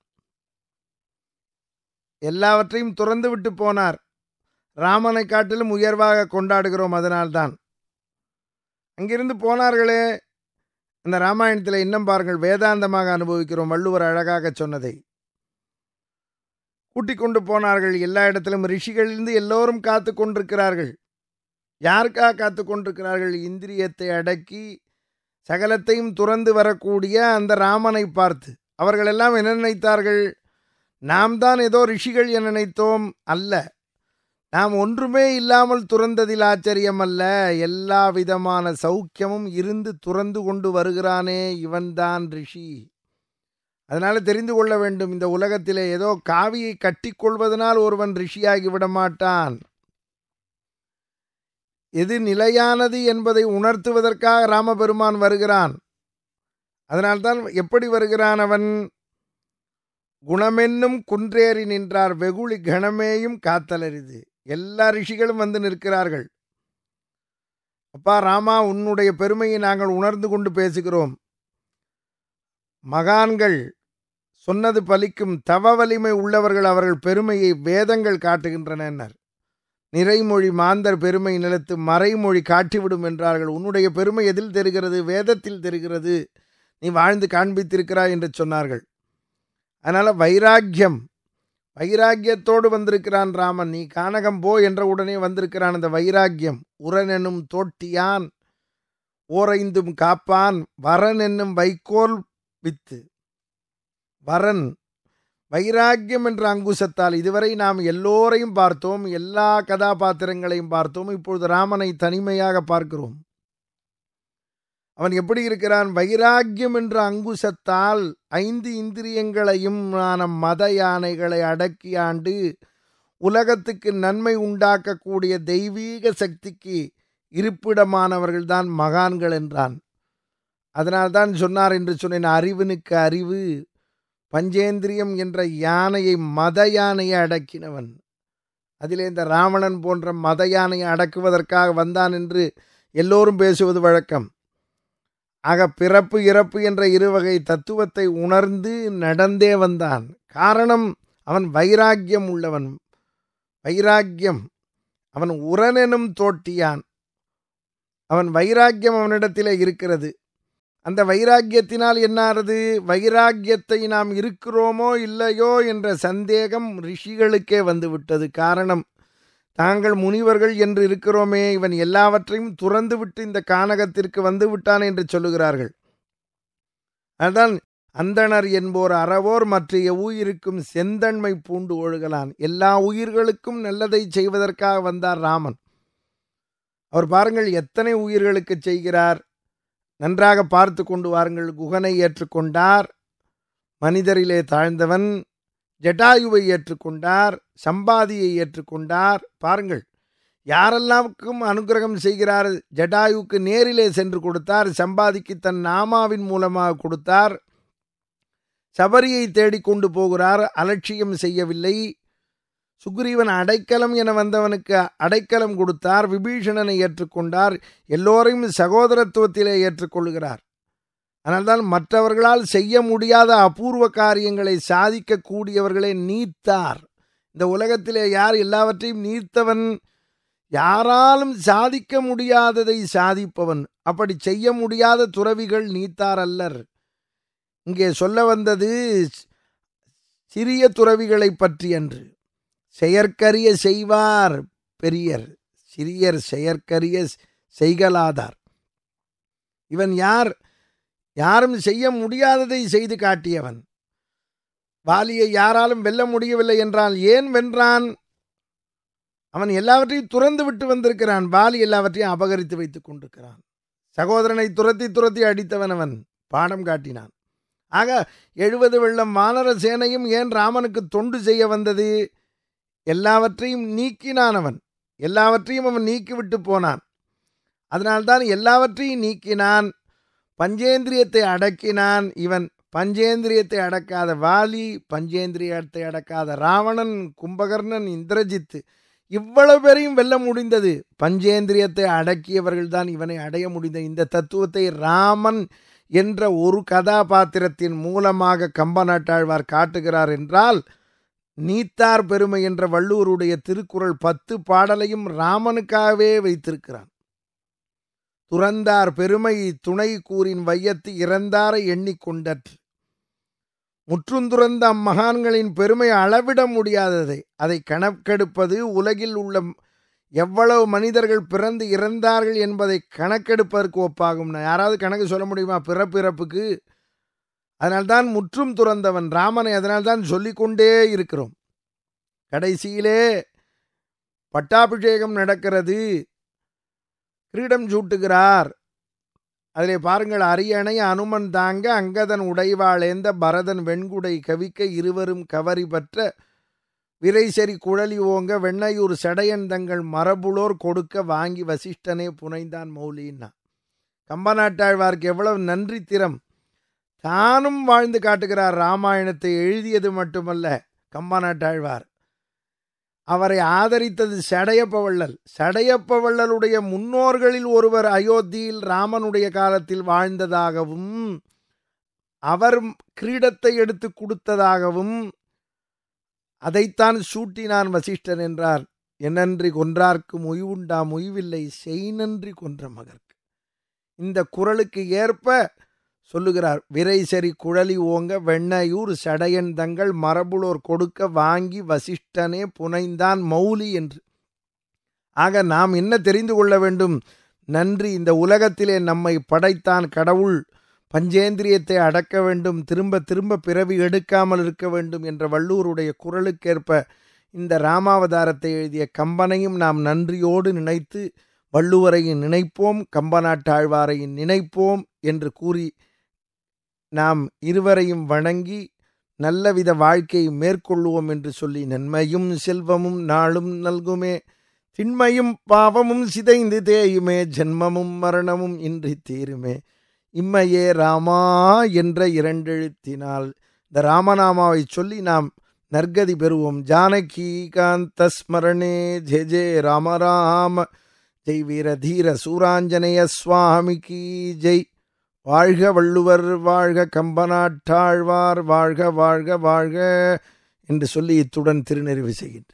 எல்லாவற்றையும் துறந்து விட்டு போனார் ராமனை காட்டிலும் உயர்வாக கொண்டாடுகிறோம் அதனால்தான் அங்கிருந்து போனார்களே இந்த ராமாயணத்தில் இன்னும் பாருங்கள் வேதாந்தமாக அனுபவிக்கிறோம் வள்ளுவர் அழகாக சொன்னதை கூட்டிக் கொண்டு போனார்கள் எல்லா இடத்திலும் ரிஷிகளிலிருந்து எல்லோரும் காத்து கொண்டிருக்கிறார்கள் யாருக்காக காத்து கொண்டிருக்கிறார்கள் இந்திரியத்தை அடக்கி சகலத்தையும் துறந்து வரக்கூடிய அந்த ராமனை பார்த்து அவர்கள் எல்லாம் என்ன நினைத்தார்கள் நாம் தான் ஏதோ ரிஷிகள் என நினைத்தோம் அல்ல நாம் ஒன்றுமே இல்லாமல் துறந்ததில் ஆச்சரியம் அல்ல எல்லா விதமான சௌக்கியமும் இருந்து துறந்து கொண்டு வருகிறானே இவன்தான் ரிஷி அதனால தெரிந்து கொள்ள வேண்டும் இந்த உலகத்திலே ஏதோ காவியை கட்டிக்கொள்வதனால் ஒருவன் ரிஷியாகி விட மாட்டான் எது நிலையானது என்பதை உணர்த்துவதற்காக ராமபெருமான் வருகிறான் அதனால்தான் எப்படி வருகிறான் அவன் குணமென்னும் குன்றேறி நின்றார் வெகுளி கணமேயும் காத்தலரிது எல்லா ரிஷிகளும் வந்து நிற்கிறார்கள் அப்பா ராமா உன்னுடைய பெருமையை நாங்கள் உணர்ந்து கொண்டு பேசுகிறோம் மகான்கள் சொன்னது பலிக்கும் தவ வலிமை உள்ளவர்கள் அவர்கள் பெருமையை வேதங்கள் காட்டுகின்றனர் நிறைமொழி மாந்தர் பெருமை நிலத்து மறைமொழி காட்டிவிடும் என்றார்கள் உன்னுடைய பெருமை எதில் தெரிகிறது வேதத்தில் தெரிகிறது நீ வாழ்ந்து காண்பித்திருக்கிறாய் என்று சொன்னார்கள் அதனால வைராக்கியம் வைராக்கியத்தோடு வந்திருக்கிறான் ராமன் நீ கானகம் போ என்ற உடனே வந்திருக்கிறான் அந்த வைராக்கியம் உரன் என்னும் தோட்டியான் ஓரைந்தும் காப்பான் வரன் என்னும் வைக்கோல் வித்து வரன் வைராக்கியம் என்ற அங்குசத்தால் இதுவரை நாம் எல்லோரையும் பார்த்தோம் எல்லா கதாபாத்திரங்களையும் பார்த்தோம் இப்பொழுது ராமனை தனிமையாக பார்க்கிறோம் அவன் எப்படி இருக்கிறான் வைராக்கியம் என்ற அங்குசத்தால் ஐந்து இந்திரியங்களையும் மத யானைகளை அடக்கி ஆண்டு உலகத்துக்கு நன்மை உண்டாக்கக்கூடிய தெய்வீக சக்திக்கு இருப்பிடமானவர்கள்தான் மகான்கள் என்றான் அதனால்தான் சொன்னார் என்று சொன்னேன் அறிவனுக்கு அறிவு பஞ்சேந்திரியம் என்ற யானையை மத யானையை அடக்கினவன் அதிலே இந்த ராவணன் போன்ற மத யானையை அடக்குவதற்காக வந்தான் என்று எல்லோரும் பேசுவது வழக்கம் ஆக பிறப்பு இறப்பு என்ற இருவகை தத்துவத்தை உணர்ந்து நடந்தே வந்தான் காரணம் அவன் வைராக்கியம் உள்ளவன் வைராக்கியம் அவன் உரனெனும் தோட்டியான் அவன் வைராக்கியம் அவனிடத்திலே இருக்கிறது அந்த வைராக்கியத்தினால் என்னாறது வைராக்கியத்தை நாம் இருக்கிறோமோ இல்லையோ என்ற சந்தேகம் ரிஷிகளுக்கே வந்துவிட்டது காரணம் தாங்கள் முனிவர்கள் என்று இருக்கிறோமே இவன் எல்லாவற்றையும் துறந்து விட்டு இந்த கானகத்திற்கு வந்து விட்டான் என்று சொல்லுகிறார்கள் அதுதான் அந்தணர் என்போர் அறவோர் மற்ற உயிருக்கும் செந்தன்மை பூண்டு ஒழுகலான் எல்லா உயிர்களுக்கும் நல்லதை செய்வதற்காக வந்தார் ராமன் அவர் பாருங்கள் எத்தனை உயிர்களுக்கு செய்கிறார் நன்றாக பார்த்து கொண்டு வாருங்கள் குகனை ஏற்றுக்கொண்டார் மனிதரிலே தாழ்ந்தவன் ஜட்டாயுவை ஏற்றுக்கொண்டார் சம்பாதியை ஏற்றுக்கொண்டார் பாருங்கள் யாரெல்லாமுக்கும் அனுகிரகம் செய்கிறார் ஜட்டாயுக்கு நேரிலே சென்று கொடுத்தார் சம்பாதிக்கு தன் நாமாவின் மூலமாக கொடுத்தார் சபரியை தேடிக்கொண்டு போகிறார் அலட்சியம் செய்யவில்லை சுக்ரீவன் அடைக்கலம் என வந்தவனுக்கு அடைக்கலம் கொடுத்தார் விபீஷணனை ஏற்றுக்கொண்டார் எல்லோரையும் சகோதரத்துவத்திலே ஏற்றுக்கொள்கிறார் அதனால்தான் மற்றவர்களால் செய்ய முடியாத அபூர்வ காரியங்களை சாதிக்கக்கூடியவர்களை நீத்தார் இந்த உலகத்திலே யார் எல்லாவற்றையும் நீர்த்தவன் யாராலும் சாதிக்க முடியாததை சாதிப்பவன் அப்படி செய்ய முடியாத துறவிகள் நீத்தார் அல்லர் இங்கே சொல்ல வந்தது சிறிய துறவிகளை பற்றி அன்று செயற்கரிய செய்வார் பெரியர் சிறியர் செயற்கரிய செய்கலாதார் இவன் யார் யாரும் செய்ய முடியாததை செய்து காட்டியவன் வாலியை யாராலும் வெல்ல முடியவில்லை என்றால் ஏன் வென்றான் அவன் எல்லாவற்றையும் துறந்து விட்டு வந்திருக்கிறான் வாலி எல்லாவற்றையும் அபகரித்து வைத்துக் கொண்டிருக்கிறான் சகோதரனை துரத்தி துரத்தி அடித்தவன் அவன் பாடம் காட்டினான் ஆக எழுபது வெள்ளம் வானர சேனையும் ஏன் ராமனுக்கு தொண்டு செய்ய வந்தது எல்லாவற்றையும் நீக்கினான் அவன் எல்லாவற்றையும் அவன் நீக்கிவிட்டு போனான் அதனால்தான் எல்லாவற்றையும் நீக்கினான் பஞ்சேந்திரியத்தை அடக்கினான் இவன் பஞ்சேந்திரியத்தை அடக்காத வாலி பஞ்சேந்திரியத்தை அடக்காத ராவணன் கும்பகர்ணன் இந்திரஜித்து இவ்வளவு பேரையும் வெல்ல முடிந்தது பஞ்சேந்திரியத்தை அடக்கியவர்கள் தான் இவனை அடைய முடிந்த இந்த தத்துவத்தை ராமன் என்ற ஒரு கதாபாத்திரத்தின் மூலமாக கம்ப நாட்டாழ்வார் காட்டுகிறார் என்றால் நீத்தார் பெருமை என்ற வள்ளுவருடைய திருக்குறள் பத்து பாடலையும் ராமனுக்காகவே வைத்திருக்கிறான் துறந்தார் பெருமை துணை கூறின் வையத்து இறந்தாரை எண்ணிக்கொண்டற்று முற்றுந்துறந்த அம்மகான்களின் பெருமை அளவிட முடியாததை அதை கணக்கெடுப்பது உலகில் உள்ள எவ்வளவு மனிதர்கள் பிறந்து இறந்தார்கள் என்பதை கணக்கெடுப்பதற்கு ஒப்பாகும் யாராவது கணக்கு சொல்ல முடியுமா பிறப்பிறப்புக்கு அதனால்தான் முற்றும் துறந்தவன் ராமனை அதனால்தான் சொல்லிக்கொண்டே இருக்கிறோம் கடைசியிலே பட்டாபிஷேகம் நடக்கிறது கிரீடம் சூட்டுகிறார் அதிலே பாருங்கள் அரியணை அனுமன் தாங்க அங்கதன் உடைவாளேந்த பரதன் வெண்குடை கவிக்க இருவரும் கவரி பற்ற விரைசரி குழலி ஓங்க வெண்ணையூர் சடையன் தங்கள் மரபுளோர் கொடுக்க வாங்கி வசிஷ்டனே புனைந்தான் மௌலின்னா கம்பநாட்டாழ்வார்க்கு எவ்வளவு நன்றி திறம் தானும் வாழ்ந்து காட்டுகிறார் ராமாயணத்தை எழுதியது மட்டுமல்ல கம்பநாட்டாழ்வார் அவரை ஆதரித்தது சடையப்பவள்ளல் சடையப்பவள்ளலுடைய முன்னோர்களில் ஒருவர் அயோத்தியில் ராமனுடைய காலத்தில் வாழ்ந்ததாகவும் அவர் கிரீடத்தை எடுத்து கொடுத்ததாகவும் அதைத்தான் சூட்டினான் வசிஷ்டன் என்றார் என்னன்றி கொன்றார்க்கு மொய்வுண்டா மொய்வில்லை செய்நன்றி கொன்ற மகற்கு இந்த குரலுக்கு ஏற்ப சொல்லுகிறார் விரைசரி குழலி ஓங்க வெண்ணையூர் சடையன் தங்கள் மரபுளோர் கொடுக்க வாங்கி வசிஷ்டனே புனைந்தான் மௌலி என்று ஆக நாம் என்ன தெரிந்து கொள்ள வேண்டும் நன்றி இந்த உலகத்திலே நம்மை படைத்தான் கடவுள் பஞ்சேந்திரியத்தை அடக்க வேண்டும் திரும்ப திரும்ப பிறவி எடுக்காமல் இருக்க வேண்டும் என்ற வள்ளூருடைய குரலுக்கேற்ப இந்த ராமாவதாரத்தை எழுதிய கம்பனையும் நாம் நன்றியோடு நினைத்து வள்ளுவரையும் நினைப்போம் கம்பநாட்டாழ்வாரையும் நினைப்போம் என்று கூறி நாம் இருவரையும் வணங்கி நல்லவித வாழ்க்கையை மேற்கொள்வோம் என்று சொல்லி நன்மையும் செல்வமும் நாளும் நல்குமே திண்மையும் பாவமும் சிதைந்து தேயுமே ஜென்மமும் மரணமும் இன்றி தீருமே இம்மையே ராமா என்ற இரண்டெழுத்தினால் இந்த ராமநாமாவை சொல்லி நாம் நற்கதி பெறுவோம் ஜானகி காந்த ஸ்மரணே ஜெய ஜெய ராம ராம ஜெய் வீர தீர சூராஞ்சனேய சுவாமிக்கு ஜெய் வாழ்க வள்ளுவர் வாழ்க கம்பநாட்டாழ்வார் வாழ்க வாழ்க வாழ்க என்று சொல்லி இத்துடன் திருநெறிவு செய்கின்றேன்